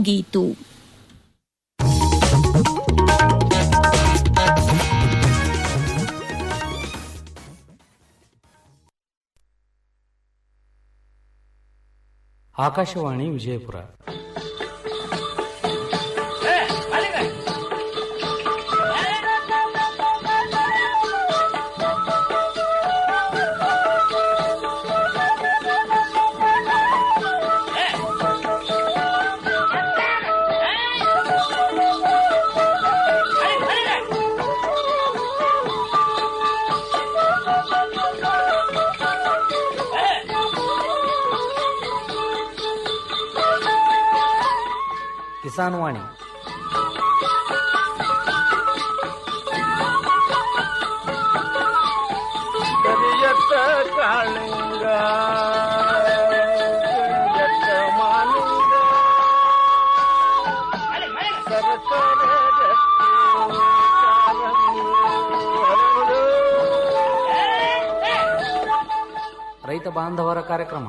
ಮುಗಿಯಿತು ಆಕಾಶವಾಣಿ ವಿಜಯಪುರ ಕಿಸಾನ್ ವಾಣಿ ಕರಿಯತ್ತ ಕಾಳಿಂಗ ಕರಿಯತ್ತ ಮಾಲಿಂಗ ಸರಸರ ರಕ್ತಿ ಕಾರಂಗಿ ಹರಡು. ರೈತ ಬಾಂಧವರ ಕಾರ್ಯಕ್ರಮ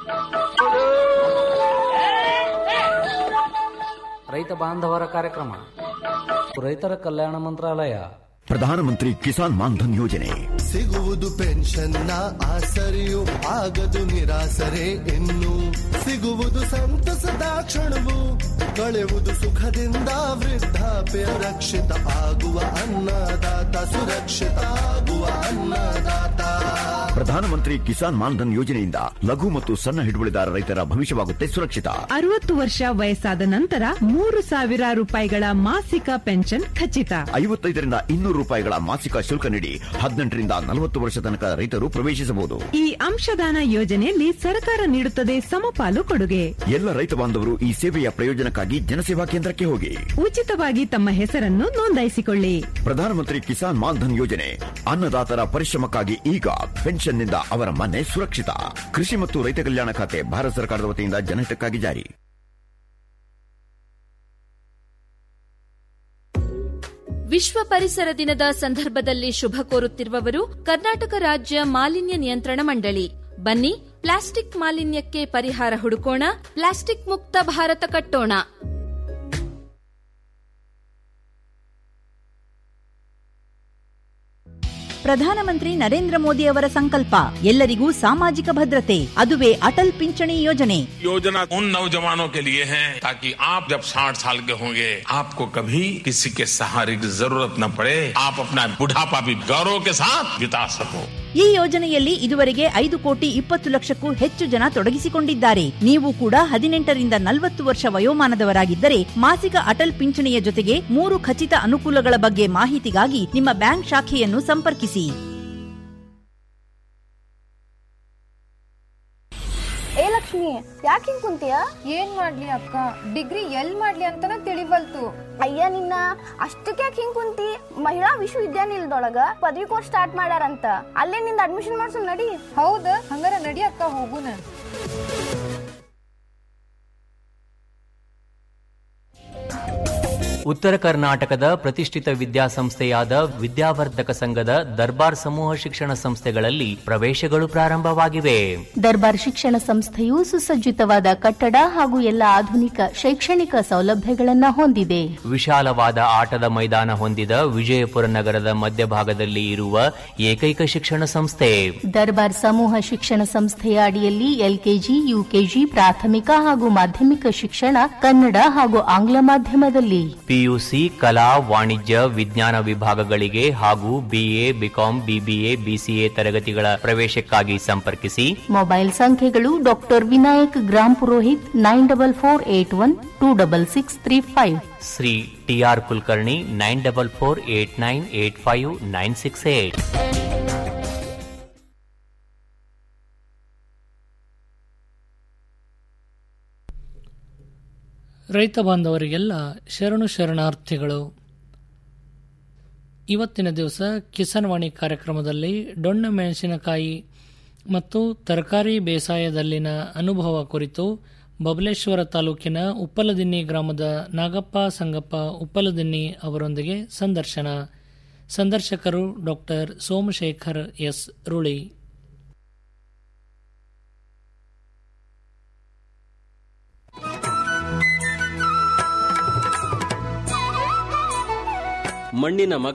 ರೈತ ಬಾಂಧವರ ಕಾರ್ಯಕ್ರಮ ರೈತರ ಕಲ್ಯಾಣ ಮಂತ್ರಾಲಯ ಪ್ರಧಾನಮಂತ್ರಿ ಕಿಸಾನ್ ಮಾನ್ಧನ್ ಯೋಜನೆ ಸಿಗುವುದು ಪೆನ್ಷನ್ನ ಆಸರೆಯು ಆಗದು ನಿರಾಸರೆ ಇನ್ನು ಸಿಗುವುದು ಸಂತಸದ ಕ್ಷಣವು ಕಳೆಯುವುದು ಸುಖದಿಂದ ವೃದ್ಧಾಪ್ಯ ರಕ್ಷಿತ ಆಗುವ ಅನ್ನದಾತ ಸುರಕ್ಷಿತ ಆಗುವ ಅನ್ನದಾತ ಪ್ರಧಾನಮಂತ್ರಿ ಕಿಸಾನ್ ಮಾನ್ಧನ್ ಯೋಜನೆಯಿಂದ ಲಘು ಮತ್ತು ಸಣ್ಣ ಹಿಡುವಳಿದಾರ ರೈತರ ಭವಿಷ್ಯವಾಗುತ್ತೆ ಸುರಕ್ಷಿತ ಅರವತ್ತು ವರ್ಷ ವಯಸ್ಸಾದ ನಂತರ ಮೂರು ಸಾವಿರ ರೂಪಾಯಿಗಳ ಮಾಸಿಕ ಪೆನ್ಷನ್ ಖಚಿತ ಐವತ್ತೈದರಿಂದ ಇನ್ನೂರು ರೂಪಾಯಿಗಳ ಮಾಸಿಕ ಶುಲ್ಕ ನೀಡಿ ಹದಿನೆಂಟರಿಂದ ನಲವತ್ತು ವರ್ಷ ತನಕ ರೈತರು ಪ್ರವೇಶಿಸಬಹುದು ಈ ಅಂಶದಾನ ಯೋಜನೆಯಲ್ಲಿ ಸರ್ಕಾರ ನೀಡುತ್ತದೆ ಸಮಪಾಲು ಕೊಡುಗೆ ಎಲ್ಲ ರೈತ ಬಾಂಧವರು ಈ ಸೇವೆಯ ಪ್ರಯೋಜನಕ್ಕಾಗಿ ಜನಸೇವಾ ಕೇಂದ್ರಕ್ಕೆ ಹೋಗಿ ಉಚಿತವಾಗಿ ತಮ್ಮ ಹೆಸರನ್ನು ನೋಂದಾಯಿಸಿಕೊಳ್ಳಿ ಪ್ರಧಾನಮಂತ್ರಿ ಕಿಸಾನ್ ಮಾನ್ಧನ್ ಯೋಜನೆ ಅನ್ನದಾತರ ಪರಿಶ್ರಮಕ್ಕಾಗಿ ಈಗ ಪೆನ್ಷನ್ನಿಂದ ಅವರ ಮನೆ ಸುರಕ್ಷಿತ ಕೃಷಿ ಮತ್ತು ರೈತ ಕಲ್ಯಾಣ ಖಾತೆ ಭಾರತ ಸರ್ಕಾರದ ವತಿಯಿಂದ ಜನಹಿತಕ್ಕಾಗಿ ಜಾರಿ ವಿಶ್ವ ಪರಿಸರ ದಿನದ ಸಂದರ್ಭದಲ್ಲಿ ಶುಭ ಕೋರುತ್ತಿರುವವರು ಕರ್ನಾಟಕ ರಾಜ್ಯ ಮಾಲಿನ್ಯ ನಿಯಂತ್ರಣ ಮಂಡಳಿ ಬನ್ನಿ ಪ್ಲಾಸ್ಟಿಕ್ ಮಾಲಿನ್ಯಕ್ಕೆ ಪರಿಹಾರ ಹುಡುಕೋಣ ಪ್ಲಾಸ್ಟಿಕ್ ಮುಕ್ತ ಭಾರತ ಕಟ್ಟೋಣ ಪ್ರಧಾನಮಂತ್ರಿ ನರೇಂದ್ರ ಮೋದಿ ಅವರ ಸಂಕಲ್ಪ ಎಲ್ಲರಿಗೂ ಸಾಮಾಜಿಕ ಭದ್ರತೆ ಅದುವೇ ಅಟಲ್ ಪಿಂಚಣಿ ಯೋಜನೆ योजना उन नौजवानों के लिए है ताकि आप जब 60 साल के होंगे आपको कभी किसी के सहारे की जरूरत न पड़े आप अपना बुढ़ापा भी गौरव के साथ बिता सको ಈ ಯೋಜನೆಯಲ್ಲಿ ಇದುವರೆಗೆ ಐದು ಕೋಟಿ ಇಪ್ಪತ್ತು ಲಕ್ಷಕ್ಕೂ ಹೆಚ್ಚು ಜನ ತೊಡಗಿಸಿಕೊಂಡಿದ್ದಾರೆ ನೀವು ಕೂಡ ಹದಿನೆಂಟರಿಂದ ನಲವತ್ತು ವರ್ಷ ವಯೋಮಾನದವರಾಗಿದ್ದರೆ ಮಾಸಿಕ ಅಟಲ್ ಪಿಂಚಣಿಯ ಜೊತೆಗೆ ಮೂರು ಖಚಿತ ಅನುಕೂಲಗಳ ಬಗ್ಗೆ ಮಾಹಿತಿಗಾಗಿ ನಿಮ್ಮ ಬ್ಯಾಂಕ್ ಶಾಖೆಯನ್ನು ಸಂಪರ್ಕಿಸಿ ಏ ಲಕ್ಷ್ಮಿ ಯಾಕೆ ಹಿಂಗ್ ಕುಂತೀಯ ಏನ್ ಮಾಡ್ಲಿ ಅಕ್ಕ ಡಿಗ್ರಿ ಎಲ್ ಮಾಡ್ಲಿ ಅಂತಾನ ತಿಳಿವಲ್ತು ಅಯ್ಯ ನಿನ್ನ ಅಷ್ಟಕ್ಕೆ ಯಾಕೆ ಹಿಂಗ್ ಕುಂತಿ ಮಹಿಳಾ ವಿಶ್ವವಿದ್ಯಾನಿಲಯದೊಳಗ ಪದವಿ ಕೋರ್ಸ್ ಸ್ಟಾರ್ಟ್ ಮಾಡ್ಯಾರಂತ ಅಲ್ಲೇ ನಿಂದ ಅಡ್ಮಿಷನ್ ಮಾಡ್ಸು ನಡಿ ಹೌದ ಹಂಗಾರ ನಡಿ ಅಕ್ಕ ಹೋಗುನ ಉತ್ತರ ಕರ್ನಾಟಕದ ಪ್ರತಿಷ್ಠಿತ ವಿದ್ಯಾಸಂಸ್ಥೆಯಾದ ವಿದ್ಯಾವರ್ಧಕ ಸಂಘದ ದರ್ಬಾರ್ ಸಮೂಹ ಶಿಕ್ಷಣ ಸಂಸ್ಥೆಗಳಲ್ಲಿ ಪ್ರವೇಶಗಳು ಪ್ರಾರಂಭವಾಗಿವೆ ದರ್ಬಾರ್ ಶಿಕ್ಷಣ ಸಂಸ್ಥೆಯು ಸುಸಜ್ಜಿತವಾದ ಕಟ್ಟಡ ಹಾಗೂ ಎಲ್ಲ ಆಧುನಿಕ ಶೈಕ್ಷಣಿಕ ಸೌಲಭ್ಯಗಳನ್ನ ಹೊಂದಿದೆ ವಿಶಾಲವಾದ ಆಟದ ಮೈದಾನ ಹೊಂದಿದ ವಿಜಯಪುರ ನಗರದ ಮಧ್ಯಭಾಗದಲ್ಲಿ ಇರುವ ಏಕೈಕ ಶಿಕ್ಷಣ ಸಂಸ್ಥೆ ದರ್ಬಾರ್ ಸಮೂಹ ಶಿಕ್ಷಣ ಸಂಸ್ಥೆಯ ಅಡಿಯಲ್ಲಿ ಎಲ್ಕೆಜಿ ಯುಕೆಜಿ ಪ್ರಾಥಮಿಕ ಹಾಗೂ ಮಾಧ್ಯಮಿಕ ಶಿಕ್ಷಣ ಕನ್ನಡ ಹಾಗೂ ಆಂಗ್ಲ ಮಾಧ್ಯಮದಲ್ಲಿ ಪಿಯುಸಿ ಕಲಾ ವಾಣಿಜ್ಯ ವಿಜ್ಞಾನ ವಿಭಾಗಗಳಿಗೆ ಹಾಗೂ ಬಿಎ ಬಿಕಾಂ ಬಿಬಿಎ ಬಿಸಿಎ ತರಗತಿಗಳ ಪ್ರವೇಶಕ್ಕಾಗಿ ಸಂಪರ್ಕಿಸಿ ಮೊಬೈಲ್ ಸಂಖ್ಯೆಗಳು doctor Vinayak Grampurohit nine double four eight one two double six three five Shri TR Kulkarni nine double four eight nine eight five nine six eight ರೈತ ಬಾಂಧವರಿಗೆಲ್ಲ ಶರಣು ಶರಣಾರ್ಥಿಗಳು ಇವತ್ತಿನ ದಿವಸ ಕಿಸಾನ್ ವಾಣಿ ಕಾರ್ಯಕ್ರಮದಲ್ಲಿ ಡೊಣ್ಣ ಮೆಣಸಿನಕಾಯಿ ಮತ್ತು ತರಕಾರಿ ಬೇಸಾಯದಲ್ಲಿನ ಅನುಭವ ಕುರಿತು ಬಬಲೇಶ್ವರ ತಾಲೂಕಿನ ಉಪ್ಪಲದಿನ್ನಿ ಗ್ರಾಮದ ನಾಗಪ್ಪ ಸಂಗಪ್ಪ ಉಪ್ಪಲದಿನ್ನಿ ಅವರೊಂದಿಗೆ ಸಂದರ್ಶನ ಸಂದರ್ಶಕರು ಡಾಕ್ಟರ್ ಸೋಮಶೇಖರ್ ಎಸ್ ರುಳಿ ಮಣ್ಣಿನ ಮಗ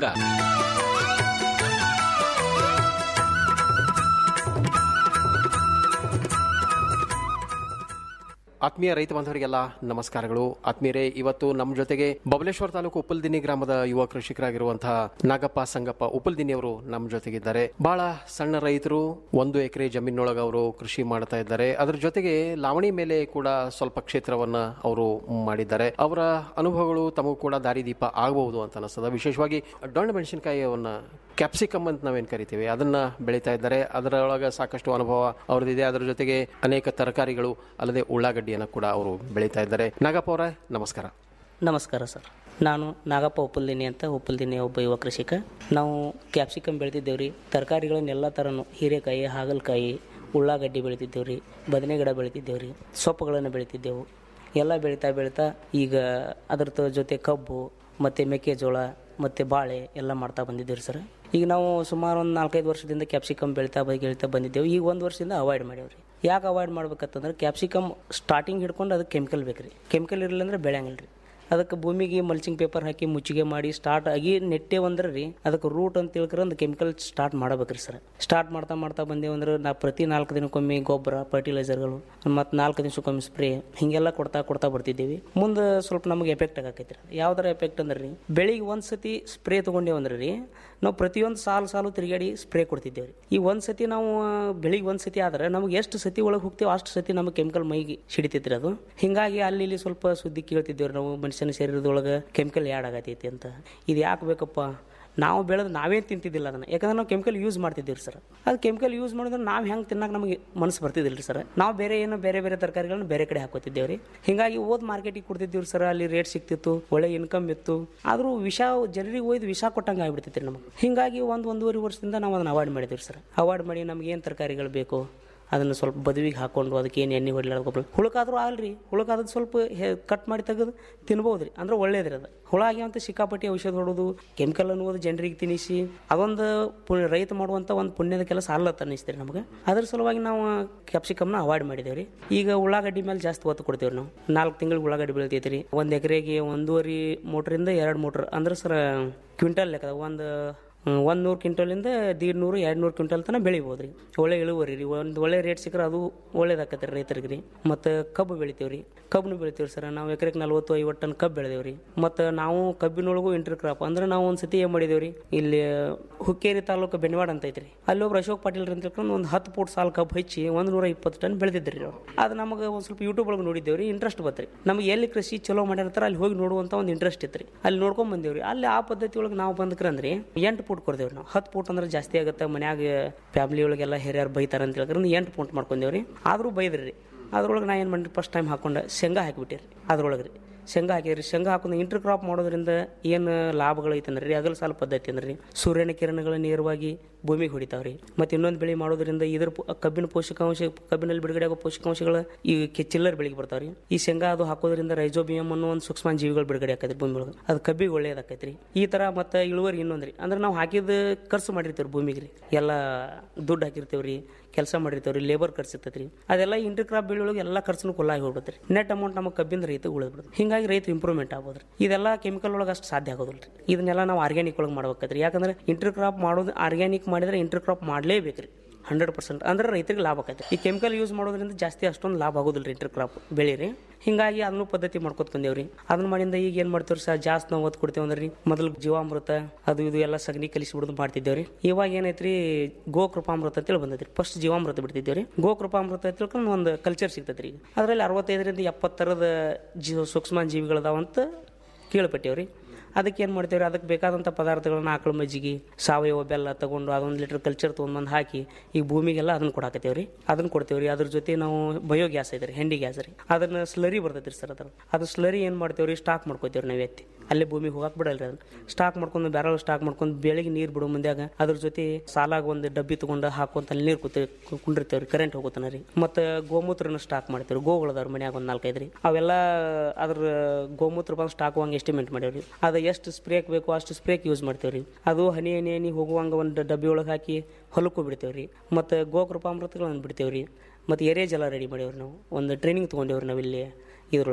ಆತ್ಮೀಯ ರೈತ ಬಾಂಧವರಿಗೆಲ್ಲ ನಮಸ್ಕಾರಗಳು ಆತ್ಮೀಯರೇ ಇವತ್ತು ನಮ್ಮ ಜೊತೆಗೆ ಬಬಲೇಶ್ವರ ತಾಲೂಕು ಉಪ್ಪಲ್ದಿನಿ ಗ್ರಾಮದ ಯುವ ಕೃಷಿಕರಾಗಿರುವಂತಹ ನಾಗಪ್ಪ ಸಂಗಪ್ಪ ಉಪ್ಪಲ್ದಿನಿ ಅವರು ನಮ್ಮ ಜೊತೆಗಿದ್ದಾರೆ ಬಹಳ ಸಣ್ಣ ರೈತರು ಒಂದು ಎಕರೆ ಜಮೀನೊಳಗೆ ಅವರು ಕೃಷಿ ಮಾಡ್ತಾ ಇದ್ದಾರೆ ಅದರ ಜೊತೆಗೆ ಲಾವಣಿ ಮೇಲೆ ಕೂಡ ಸ್ವಲ್ಪ ಕ್ಷೇತ್ರವನ್ನ ಅವರು ಮಾಡಿದ್ದಾರೆ ಅವರ ಅನುಭವಗಳು ತಮಗೂ ಕೂಡ ದಾರಿದೀಪ ಆಗಬಹುದು ಅಂತ ಅನಿಸ್ತದ ವಿಶೇಷವಾಗಿ ಡೊಣ್ಣ ಮೆಣಸಿನಕಾಯಿಯವನ್ನ ಕ್ಯಾಪ್ಸಿಕಮ್ ಅಂತ ನಾವೇನು ಕರಿತೀವಿ ಅದನ್ನ ಬೆಳೀತಾ ಇದ್ದಾರೆ ಅದರೊಳಗೆ ಸಾಕಷ್ಟು ಅನುಭವ ಅವ್ರದ್ದಿದೆ ಅದರ ಜೊತೆಗೆ ಅನೇಕ ತರಕಾರಿಗಳು ಅಲ್ಲದೆ ಉಳ್ಳಾಗಡ್ಡಿಯನ್ನು ಕೂಡ ಅವರು ಬೆಳೀತಾ ಇದ್ದಾರೆ ನಾಗಪ್ಪ ಅವರೇ ನಮಸ್ಕಾರ ನಮಸ್ಕಾರ ಸರ್ ನಾನು ನಾಗಪ್ಪ ಉಪ್ಪಲ್ದಿನಿ ಅಂತ ಉಪ್ಪಲ್ದಿನಿ ಒಬ್ಬ ಯುವ ಕೃಷಿಕ ನಾವು ಕ್ಯಾಪ್ಸಿಕಮ್ ಬೆಳೆದಿದ್ದೇವೆ ರೀ ತರಕಾರಿಗಳನ್ನ ಎಲ್ಲ ಥರನೂ ಹೀರೆಕಾಯಿ ಹಾಗಲಕಾಯಿ ಉಳ್ಳಾಗಡ್ಡಿ ಬೆಳಿತಿದ್ದೇವೆ ರೀ ಬದನೆ ಗಿಡ ಬೆಳಿತಿದ್ದೇವೆ ರೀ ಸೊಪ್ಪುಗಳನ್ನು ಬೆಳಿತಿದ್ದೆವು ಎಲ್ಲ ಬೆಳೀತಾ ಬೆಳೀತಾ ಈಗ ಅದರ ಜೊತೆ ಕಬ್ಬು ಮತ್ತು ಮೆಕ್ಕೆಜೋಳ ಮತ್ತು ಬಾಳೆ ಎಲ್ಲ ಮಾಡ್ತಾ ಬಂದಿದ್ದೇವೆ ಸರ್ ಈಗ ನಾವು ಸುಮಾರು ಒಂದು ನಾಲ್ಕೈದು ವರ್ಷದಿಂದ ಕ್ಯಾಪ್ಸಿಕಮ್ ಬೆಳೀತಾ ಬೆಳೀತಾ ಬಂದಿದ್ದೇವೆ ಈಗ ಒಂದು ವರ್ಷದಿಂದ ಅವಾಯ್ಡ್ ಮಾಡೇವ್ರಿ ಯಾಕೆ ಅವಾಯ್ಡ್ ಮಾಡ್ಬೇಕಂತಂದ್ರೆ ಕ್ಯಾಪ್ಸಿಕಮ್ ಸ್ಟಾರ್ಟಿಂಗ್ ಹಿಡ್ಕೊಂಡು ಅದಕ್ಕೆ ಕೆಮಿಕಲ್ ಬೇಕು ರೀ ಕೆಮಿಕಲ್ ಇರಲಿಲ್ಲ ಅಂದ್ರೆ ಬೆಳೆಯಂಗಿಲ್ಲ ರೀ ಅದಕ್ಕೆ ಭೂಮಿಗೆ ಮಲ್ಚಿಂಗ್ ಪೇಪರ್ ಹಾಕಿ ಮುಚ್ಚಿಗೆ ಮಾಡಿ ಸ್ಟಾರ್ಟ್ ಆಗಿ ನೆಟ್ಟೆ ಅಂದ್ರೆ ರೀ ಅದಕ್ಕೆ ರೂಟ್ ಅಂತ ತಿಳ್ಕರ ಒಂದು ಕೆಮಿಕಲ್ ಸ್ಟಾರ್ಟ್ ಮಾಡಬೇಕ್ರಿ ಸರ್ ಸ್ಟಾರ್ಟ್ ಮಾಡ್ತಾ ಮಾಡ್ತಾ ಬಂದೇವಂದ್ರೆ ನಾ ಪ್ರತಿ ನಾಲ್ಕು ದಿನಕ್ಕೊಮ್ಮೆ ಗೊಬ್ಬರ ಫರ್ಟಿಲೈಸರ್ಗಳು ಮತ್ತು ನಾಲ್ಕು ದಿವಸಕ್ಕೊಮ್ಮೆ ಸ್ಪ್ರೇ ಹಿಂಗೆಲ್ಲ ಕೊಡ್ತಾ ಕೊಡ್ತಾ ಬರ್ತಿದ್ದೀವಿ ಮುಂದೆ ಸ್ವಲ್ಪ ನಮಗೆ ಎಫೆಕ್ಟ್ ಆಗಕೈತಿ ರೀ ಯಾವ್ದಾರ ಎಫೆಕ್ಟ್ ಅಂದ್ರೆ ರೀ ಬೆಳಿಗ್ಗೆ ಒಂದು ಸತಿ ಸ್ಪ್ರೇ ತೊಗೊಂಡೇವು ಅಂದ್ರೆ ರೀ ನಾವು ಪ್ರತಿಯೊಂದು ಸಾಲು ಸಾಲು ತಿರುಗಾಡಿ ಸ್ಪ್ರೇ ಕೊಡ್ತಿದ್ದೇವೆ ರೀ ಈ ಒಂದು ಸತಿ ನಾವು ಬೆಳಿಗ್ಗೆ ಒಂದು ಸತಿ ಆದ್ರೆ ನಮ್ಗೆ ಎಷ್ಟು ಸತಿ ಒಳಗೆ ಹೋಗ್ತೀವಿ ಅಷ್ಟು ಸತಿ ನಮಗೆ ಕೆಮಿಕಲ್ ಮೈಗೆ ಸಿಡಿತೈತ್ರಿ ಅದು ಹಿಂಗಾಗಿ ಅಲ್ಲಿ ಇಲ್ಲಿ ಸ್ವಲ್ಪ ಸುದ್ದಿ ಕೇಳ್ತಿದ್ದೇವೆ ನಾವು ಮನುಷ್ಯನ ಶರೀರದೊಳಗೆ ಕೆಮಿಕಲ್ ಆ್ಯಡ್ ಆಗತೈತಿ ಅಂತ ಇದು ಯಾಕೆ ಬೇಕಪ್ಪ ನಾವು ಬೆಳೆದು ನಾವೇ ತಿಂತಿದ್ದಿಲ್ಲ ಅದನ್ನು ಯಾಕಂದ್ರೆ ನಾವು ಕೆಮಿಕಲ್ ಯೂಸ್ ಮಾಡ್ತಿದ್ದೀವಿ ಸರ್ ಅದು ಕೆಮಿಕಲ್ ಯೂಸ್ ಮಾಡಿದ್ರೆ ನಾವು ಹೆಂಗೆ ತಿನ್ನಕ್ಕೆ ನಮಗೆ ಮನಸ್ಸು ಬರ್ತಿದ್ದಿಲ್ಲ ಸರ್ ನಾವು ಬೇರೆ ಏನೋ ಬೇರೆ ಬೇರೆ ತರಕಾರಿಗಳನ್ನ ಬೇರೆ ಕಡೆ ಹಾಕೋತಿದ್ದೇವೆ ರೀ ಹಿಂಗಾಗಿ ಓದ್ ಮಾರ್ಕೆಟಿಗೆ ಕೊಡ್ತಿದ್ದೀವಿ ಸರ್ ಅಲ್ಲಿ ರೇಟ್ ಸಿಕ್ತಿತ್ತು ಒಳ್ಳೆ ಇನ್ಕಮ್ ಇತ್ತು ಆದರೂ ವಿಷ ಜನರಿಗೆ ಒಯ್ದು ವಿಷ ಕೊಟ್ಟಂಗೆ ಆಗ್ಬಿಡ್ತೈತಿ ನಮಗೆ ಹಿಂಗಾಗಿ ಒಂದು ಒಂದೂವರೆ ವರ್ಷದಿಂದ ನಾವು ಅದನ್ನು ಅವಾಯ್ಡ್ ಮಾಡಿದ್ದೀವಿ ಸರ್ ಅವಾಯ್ಡ್ ಮಾಡಿ ನಮ್ಗೆ ಏನು ತರಕಾರಿಗಳು ಬೇಕು ಅದನ್ನು ಸ್ವಲ್ಪ ಬದುವಿಗೆ ಹಾಕೊಂಡು ಅದಕ್ಕೆ ಏನು ಎಣ್ಣೆ ಹೊಡಿಲಾರ್ದ ಗೊಬ್ಬರ ಹುಳಕಾದ್ರೂ ಆಗಲ್ರಿ ಹುಳಕಾದ್ರೆ ಸ್ವಲ್ಪ ಕಟ್ ಮಾಡಿ ತೆಗೆದು ತಿನ್ಬೋದು ರೀ ಅಂದ್ರೆ ಒಳ್ಳೇದ್ರಿ ಅದು ಹುಳ ಆಗ್ಯಾವಂತ ಸಿಕ್ಕಾಪಟ್ಟಿ ಔಷಧ ಹೊಡೋದು ಕೆಮಿಕಲ್ ಅನ್ನೋದು ಜನರಿಗೆ ತಿನ್ನಿಸಿ ಅದೊಂದು ಪು ರೈತ ಮಾಡುವಂಥ ಒಂದು ಪುಣ್ಯದ ಕೆಲಸ ಅಲ್ಲತ್ತ ಅನ್ನಿಸ್ತೀರಿ ನಮಗೆ ಅದ್ರ ಸಲುವಾಗಿ ನಾವು ಕ್ಯಾಪ್ಸಿಕಮ್ನ ಅವಾಯ್ಡ್ ಮಾಡಿದ್ದೇವೆ ರೀ ಈಗ ಉಳ್ಳಾಗಡ್ಡಿ ಮೇಲೆ ಜಾಸ್ತಿ ಒತ್ತು ಕೊಡ್ತೇವೆ ನಾವು ನಾಲ್ಕು ತಿಂಗಳು ಉಳ್ಳಾಗಡ್ಡಿ ಬೆಳಿತೈತೆ ರೀ ಒಂದು ಎಕರೆಗೆ ಒಂದೂವರೆ ಮೋಟ್ರಿಂದ ಎರಡು ಮೋಟ್ರ್ ಅಂದ್ರೆ ಸರ್ ಕ್ವಿಂಟಲ್ ಲೆಕ್ಕದ ಒಂದು ಒಂದು ನೂರು ಕ್ವಿಂಟಲಿಂದ ದೀಡ್ ನೂರು ಎರಡು ನೂರು ಕ್ವಿಂಟಲ್ ತನಕ ಬೆಳಿಬೋದು ರೀ ಒಳ್ಳೆ ಇಳುವರಿ ರೀ ಒಂದು ಒಳ್ಳೆ ರೇಟ್ ಸಿಕ್ಕರೆ ಅದು ಒಳ್ಳೇದಾಕತ್ತೆ ರೀ ರೈತರಿಗೆ ರೀ ಮತ್ತು ಕಬ್ಬು ಬೆಳಿತೀವಿ ರೀ ಕಬ್ಬನ್ನು ಬೆಳಿತೀವಿ ಸರ್ ನಾವು ಎಕರೆಗೆ ನಲ್ವತ್ತು ಐವತ್ತು ಟನ್ ಕಬ್ಬು ಬೆಳೆದೇವೆ ರೀ ಮತ್ತು ನಾವು ಕಬ್ಬಿನೊಳಗೂ ಇಂಟರ್ ಕ್ರಾಪ್ ಅಂದ್ರೆ ನಾವು ಒಂದು ಸತಿ ಏನು ಮಾಡಿದೇವೆ ರೀ ಇಲ್ಲಿ ಹುಕ್ಕೇರಿ ತಾಲೂಕು ಬೆನ್ವಾಡ ಅಂತ ಐತ್ರಿ ಅಲ್ಲಿ ಒಬ್ರು ಅಶೋಕ್ ಪಾಟೀಲ್ ಅಂತ ತಿಳ್ಕೊಂಡು ಒಂದು ಹತ್ತು ಫೂಟ್ ಸಾಲು ಕಬ್ಬು ಹಚ್ಚಿ ಒಂದು ನೂರ ಇಪ್ಪತ್ತು ಟನ್ ಬೆಳೆದಿದ್ರಿ ಅವ್ರು ಅದು ನಮಗೆ ಒಂದು ಸ್ವಲ್ಪ ಯೂಟ್ಯೂಬ್ ಒಳಗೆ ನೋಡಿದ್ದೇವೆ ರೀ ಇಂಟ್ರೆಸ್ಟ್ ಬತ್ರಿ ನಮಗೆ ಎಲ್ಲಿ ಕೃಷಿ ಚಲೋ ಮಾಡಿರ್ತಾರ ಅಲ್ಲಿ ಹೋಗಿ ನೋಡುವಂಥ ಒಂದು ಇಂಟ್ರೆಸ್ಟ್ ಇತ್ತು ರೀ ಅಲ್ಲಿ ನೋಡ್ಕೊಂಡ್ ಬಂದೇವ್ರಿ ಅಲ್ಲಿ ಆ ಪದ್ಧತಿ ಒಳಗೆ ನಾವು ಬಂದ್ಕ್ರಂದ್ರಿ ಎಂಟು ಫೂಟ್ ಕೊಡ್ದೇವ್ರಿ ನಾವು ಹತ್ತು ಫೂಟ್ ಅಂದ್ರೆ ಜಾಸ್ತಿ ಆಗುತ್ತೆ ಮನ್ಯಾಗ ಫ್ಯಾಮಿಲಿ ಒಳಗೆಲ್ಲ ಹಿರಿಯರು ಬೈತಾರ ಅಂತ ಹೇಳಿದ್ರೆ ಎಂಟು ಫೂಟ್ ಮಾಡ್ಕೊಂಡೇವ್ರಿ ಆದರೂ ಬೈದ್ರಿ ಅದ್ರೊಳಗೆ ನಾ ಏನು ಮಾಡಿ ಫಸ್ಟ್ ಟೈಮ್ ಹಾಕೊಂಡೆ ಶೇಂಗಾ ಹಾಕಿಬಿಟ್ಟಿರಿ ಅದ್ರೊಳಗೆ ರೀ ಶೇಂಗಾ ಹಾಕಿದ್ರಿ ಶೇಂಗಾ ಹಾಕೊಂಡು ಇಂಟರ್ ಕ್ರಾಪ್ ಮಾಡೋದ್ರಿಂದ ಏನು ಲಾಭಗಳೈತೆ ಅಂದ್ರೆ ರೀ ಅಗಲ ಸಾಲ ಪದ್ಧತಿ ಅಂದ್ರೆ ರೀ ಸೂರ್ಯನ ಕಿರಣಗಳು ನೇರವಾಗಿ ಭೂಮಿಗೆ ಹೊಡಿತಾವ್ರಿ ಮತ್ತೆ ಇನ್ನೊಂದು ಬೆಳೆ ಮಾಡೋದ್ರಿಂದ ಇದ್ರ ಪೋ- ಕಬ್ಬಿನ ಪೋಷಕಾಂಶ ಕಬ್ಬಿನಲ್ಲಿ ಬಿಡುಗಡೆ ಆಗೋ ಪೋಷಕಾಂಶಗಳು ಈ ಕೆ- ಚಿಲ್ಲರ್ ಬೆಳೆಗೆ ಬರ್ತಾವ್ರಿ ಈ ಶೇಂಗಾ ಅದು ಹಾಕೋದ್ರಿಂದ ರೈಜೋಬಿಯಂ ಅನ್ನೋ ಒಂದು ಸೂಕ್ಷ್ಮ ಜೀವಿಗಳು ಬಿಡುಗಡೆ ಆಕೈತ್ರಿ ಭೂಮಿ ಒಳಗೆ ಅದು ಕಬ್ಬಿಗೆ ಒಳ್ಳೇದಾಕೈತ್ರಿ ಈ ತರ ಮತ್ತೆ ಇಳುವರಿ ಇನ್ನೊಂದ್ರಿ ಅಂದ್ರೆ ನಾವು ಹಾಕಿದ ಖರ್ಚು ಮಾಡಿರ್ತೀವಿ ಭೂಮಿಗೆ ರೀ ಎಲ್ಲ ದುಡ್ಡು ಹಾಕಿರ್ತೀವ್ರಿ ಕೆಲಸ ಮಾಡಿರ್ತೀವ್ರಿ ಲೇಬರ್ ಖರ್ಚು ಇರ್ತೈತ್ರಿ ಅದೆಲ್ಲ ಇಂಟರ್ ಕ್ರಾಪ್ ಬೆಳೆ ಒಳಗೆ ಎಲ್ಲ ಖರ್ಚು ಕೊಲ್ಲಾಗಿ ಹೋಗ್ಬಿಡ್ತೀರಿ ನೆಟ್ ಅಮೌಂಟ್ ನಮಗೆ ಕಬ್ಬಿಂದ ರೈತ ಉಳಿದ್ಬಿಡುತ್ತೆ ಹಿಂಗಾಗಿ ರೈತ ಇಂಪ್ರೂವ್ಮೆಂಟ್ ಆಗ್ಬೋದ್ರಿ ಇದೆಲ್ಲ ಕೆಮಿಕಲ್ ಒಳಗೆ ಅಷ್ಟು ಸಾಧ್ಯ ಆಗೋದಿಲ್ಲ ರೀ ಇದನ್ನೆಲ್ಲ ನಾವು ಆರ್ಗ್ಯಾನಿಕ್ ಒಳಗೆ ಮಾಡ್ಬೇಕತ್ರಿ ಯಾಕಂದ್ರೆ ಇಂಟರ್ ಕ್ರಾಪ್ ಮಾಡೋದು ಆರ್ಗ್ಯಾನಿಕ್ ಮಾಡಿದ್ರೆ ಇಂಟರ್ ಕ್ರಾಪ್ ಮಾಡಲೇಬೇಕ್ರಿ ಹಂಡ್ರೆಡ್ ಪರ್ಸೆಂಟ್ ಅಂದ್ರೆ ರೈತರಿಗೆ ಲಾಭ ಆಕೈತೆ ಈ ಕೆಮಿಕಲ್ ಯೂಸ್ ಮಾಡೋದ್ರಿಂದ ಜಾಸ್ತಿ ಅಷ್ಟೊಂದು ಲಾಭ ಆಗೋದಿಲ್ಲ ರೀ ಇಂಟರ್ ಕ್ರಾಪ್ ಬೆಳೀರಿ ಹಿಂಗಾಗಿ ಅದನ್ನು ಪದ್ಧತಿ ಮಾಡ್ಕೊತ ಬಂದೇವ್ರಿ ಅದನ್ನ ಮಾಡಿಂದ ಈಗ ಏನು ಮಾಡ್ತೀವ್ರಿ ಸರ್ ಜಾಸ್ತಿ ನಾವು ಒತ್ತು ಕೊಡ್ತೇವೆ ಅಂದ್ರೆ ರೀ ಮೊದಲು ಜೀವಾಮೃತ ಅದು ಇದು ಎಲ್ಲ ಸಗಣಿ ಕಲಿಸಿ ಬಿಡೋದು ಮಾಡ್ತಿದ್ದೇವ್ರಿ ಇವಾಗ ಏನೈತ್ರಿ ಗೋ ಕೃಪಾಮೃತ ಅಂತೇಳಿ ಬಂದೈತ್ರಿ ಫಸ್ಟ್ ಜೀವಾಮೃತ ಬಿಡ್ತಿದ್ದೇವ್ರಿ ಗೋ ಕೃಪಾಮೃತ ತಿಳ್ಕೊಂಡು ಒಂದು ಕಲ್ಚರ್ ಸಿಗ್ತೈತ್ರಿ ಈಗ ಅದರಲ್ಲಿ ಅರವತ್ತೈದರಿಂದ ಎಪ್ಪತ್ತರದ ಜೀವ ಸೂಕ್ಷ್ಮ ಜೀವಿಗಳದಾವಂತ ಕೇಳ್ಪಟ್ಟೇವ್ರಿ ಅದಕ್ಕೆ ಏನು ಮಾಡ್ತೇವ್ರಿ ಅದಕ್ಕೆ ಬೇಕಾದಂಥ ಪದಾರ್ಥಗಳನ್ನ ಆಕಳ ಮಜ್ಜಿಗೆ ಸಾವಯವ ಬೆಲ್ಲ ತಗೊಂಡು ಅದೊಂದು ಲೀಟರ್ ಕಲ್ಚರ್ ತೊಗೊಂಡ್ಬಂದು ಹಾಕಿ ಈಗ ಭೂಮಿಗೆಲ್ಲ ಅದನ್ನ ಕೊಡಾಕತ್ತೇವ್ರಿ ಅದನ್ನ ಕೊಡ್ತೇವ್ರಿ ಅದ್ರ ಜೊತೆ ನಾವು ಬಯೋ ಗ್ಯಾಸ್ ಐತ್ರಿ ಹೆಂಡಿ ಗ್ಯಾಸ್ ರೀ ಅದನ್ನ ಸ್ಲರಿ ಬರ್ತೈತ್ರಿ ಸರ್ ಅದ್ರ ಅದು ಸ್ಲರಿ ಏನು ಮಾಡ್ತೇವ್ರಿ ಸ್ಟಾಕ್ ಮಾಡ್ಕೋತೇವ್ರಿ ನಾವು ಎತ್ತಿ ಅಲ್ಲೇ ಭೂಮಿಗೆ ಹೋಗಕ್ ಬಿಡಲ್ರಿ ಅದನ್ನ ಸ್ಟಾಕ್ ಮಾಡ್ಕೊಂಡು ಬ್ಯಾರಲ್ ಸ್ಟಾಕ್ ಮಾಡ್ಕೊಂಡು ಬೆಳಿಗ್ಗೆ ನೀರು ಬಿಡೋ ಮುಂದ್ಯಾಗ ಅದ್ರ ಜೊತೆ ಸಾಲಾಗ ಒಂದು ಡಬ್ಬಿ ತಗೊಂಡು ಹಾಕೊಂತ ಅಲ್ಲಿ ನೀರು ಕೂತಿ ಕುಂಡಿರ್ತೇವ್ರಿ ಕರೆಂಟ್ ಹೋಗುತ್ತಾನ ರೀ ಮತ್ತು ಗೋಮೂತ್ರನ ಸ್ಟಾಕ್ ಮಾಡ್ತೇವ್ರಿ ಗೋಗಳದಾವ್ರಿ ಮನ್ಯಾಗ ಒಂದು ನಾಲ್ಕೈದು ರೀ ಅವೆಲ್ಲ ಅದ್ರ ಗೋಮೂತ್ರ ಬಂದು ಸ್ಟಾಕ್ ಹೋಗಂಗೆ ಎಸ್ಟಿಮೇಟ್ ಮಾಡೇವ್ರಿ ಅದು ಎಷ್ಟು ಸ್ಪ್ರೇಕ್ ಬೇಕು ಅಷ್ಟು ಸ್ಪ್ರೇಕ್ ಯೂಸ್ ಮಾಡ್ತೇವ್ರಿ ಅದು ಹನಿ ಹನಿ ಹನಿ ಹೋಗುವಂಗೆ ಒಂದು ಡಬ್ಬಿ ಒಳಗೆ ಹಾಕಿ ಹೊಲಕ್ಕೂ ಬಿಡ್ತೇವ್ರಿ ಮತ್ತು ಗೋಕೃಪಾಮೃತಗಳನ್ನು ಬಿಡ್ತೇವ್ರಿ ಮತ್ತು ಎರೆ ಜಲ ರೆಡಿ ಮಾಡೇವ್ರಿ ನಾವು ಒಂದು ಟ್ರೈನಿಂಗ್ ತೊಗೊಂಡೇವ್ರಿ ನಾವು ಇಲ್ಲಿ ಇದ್ರೊಳಗೆ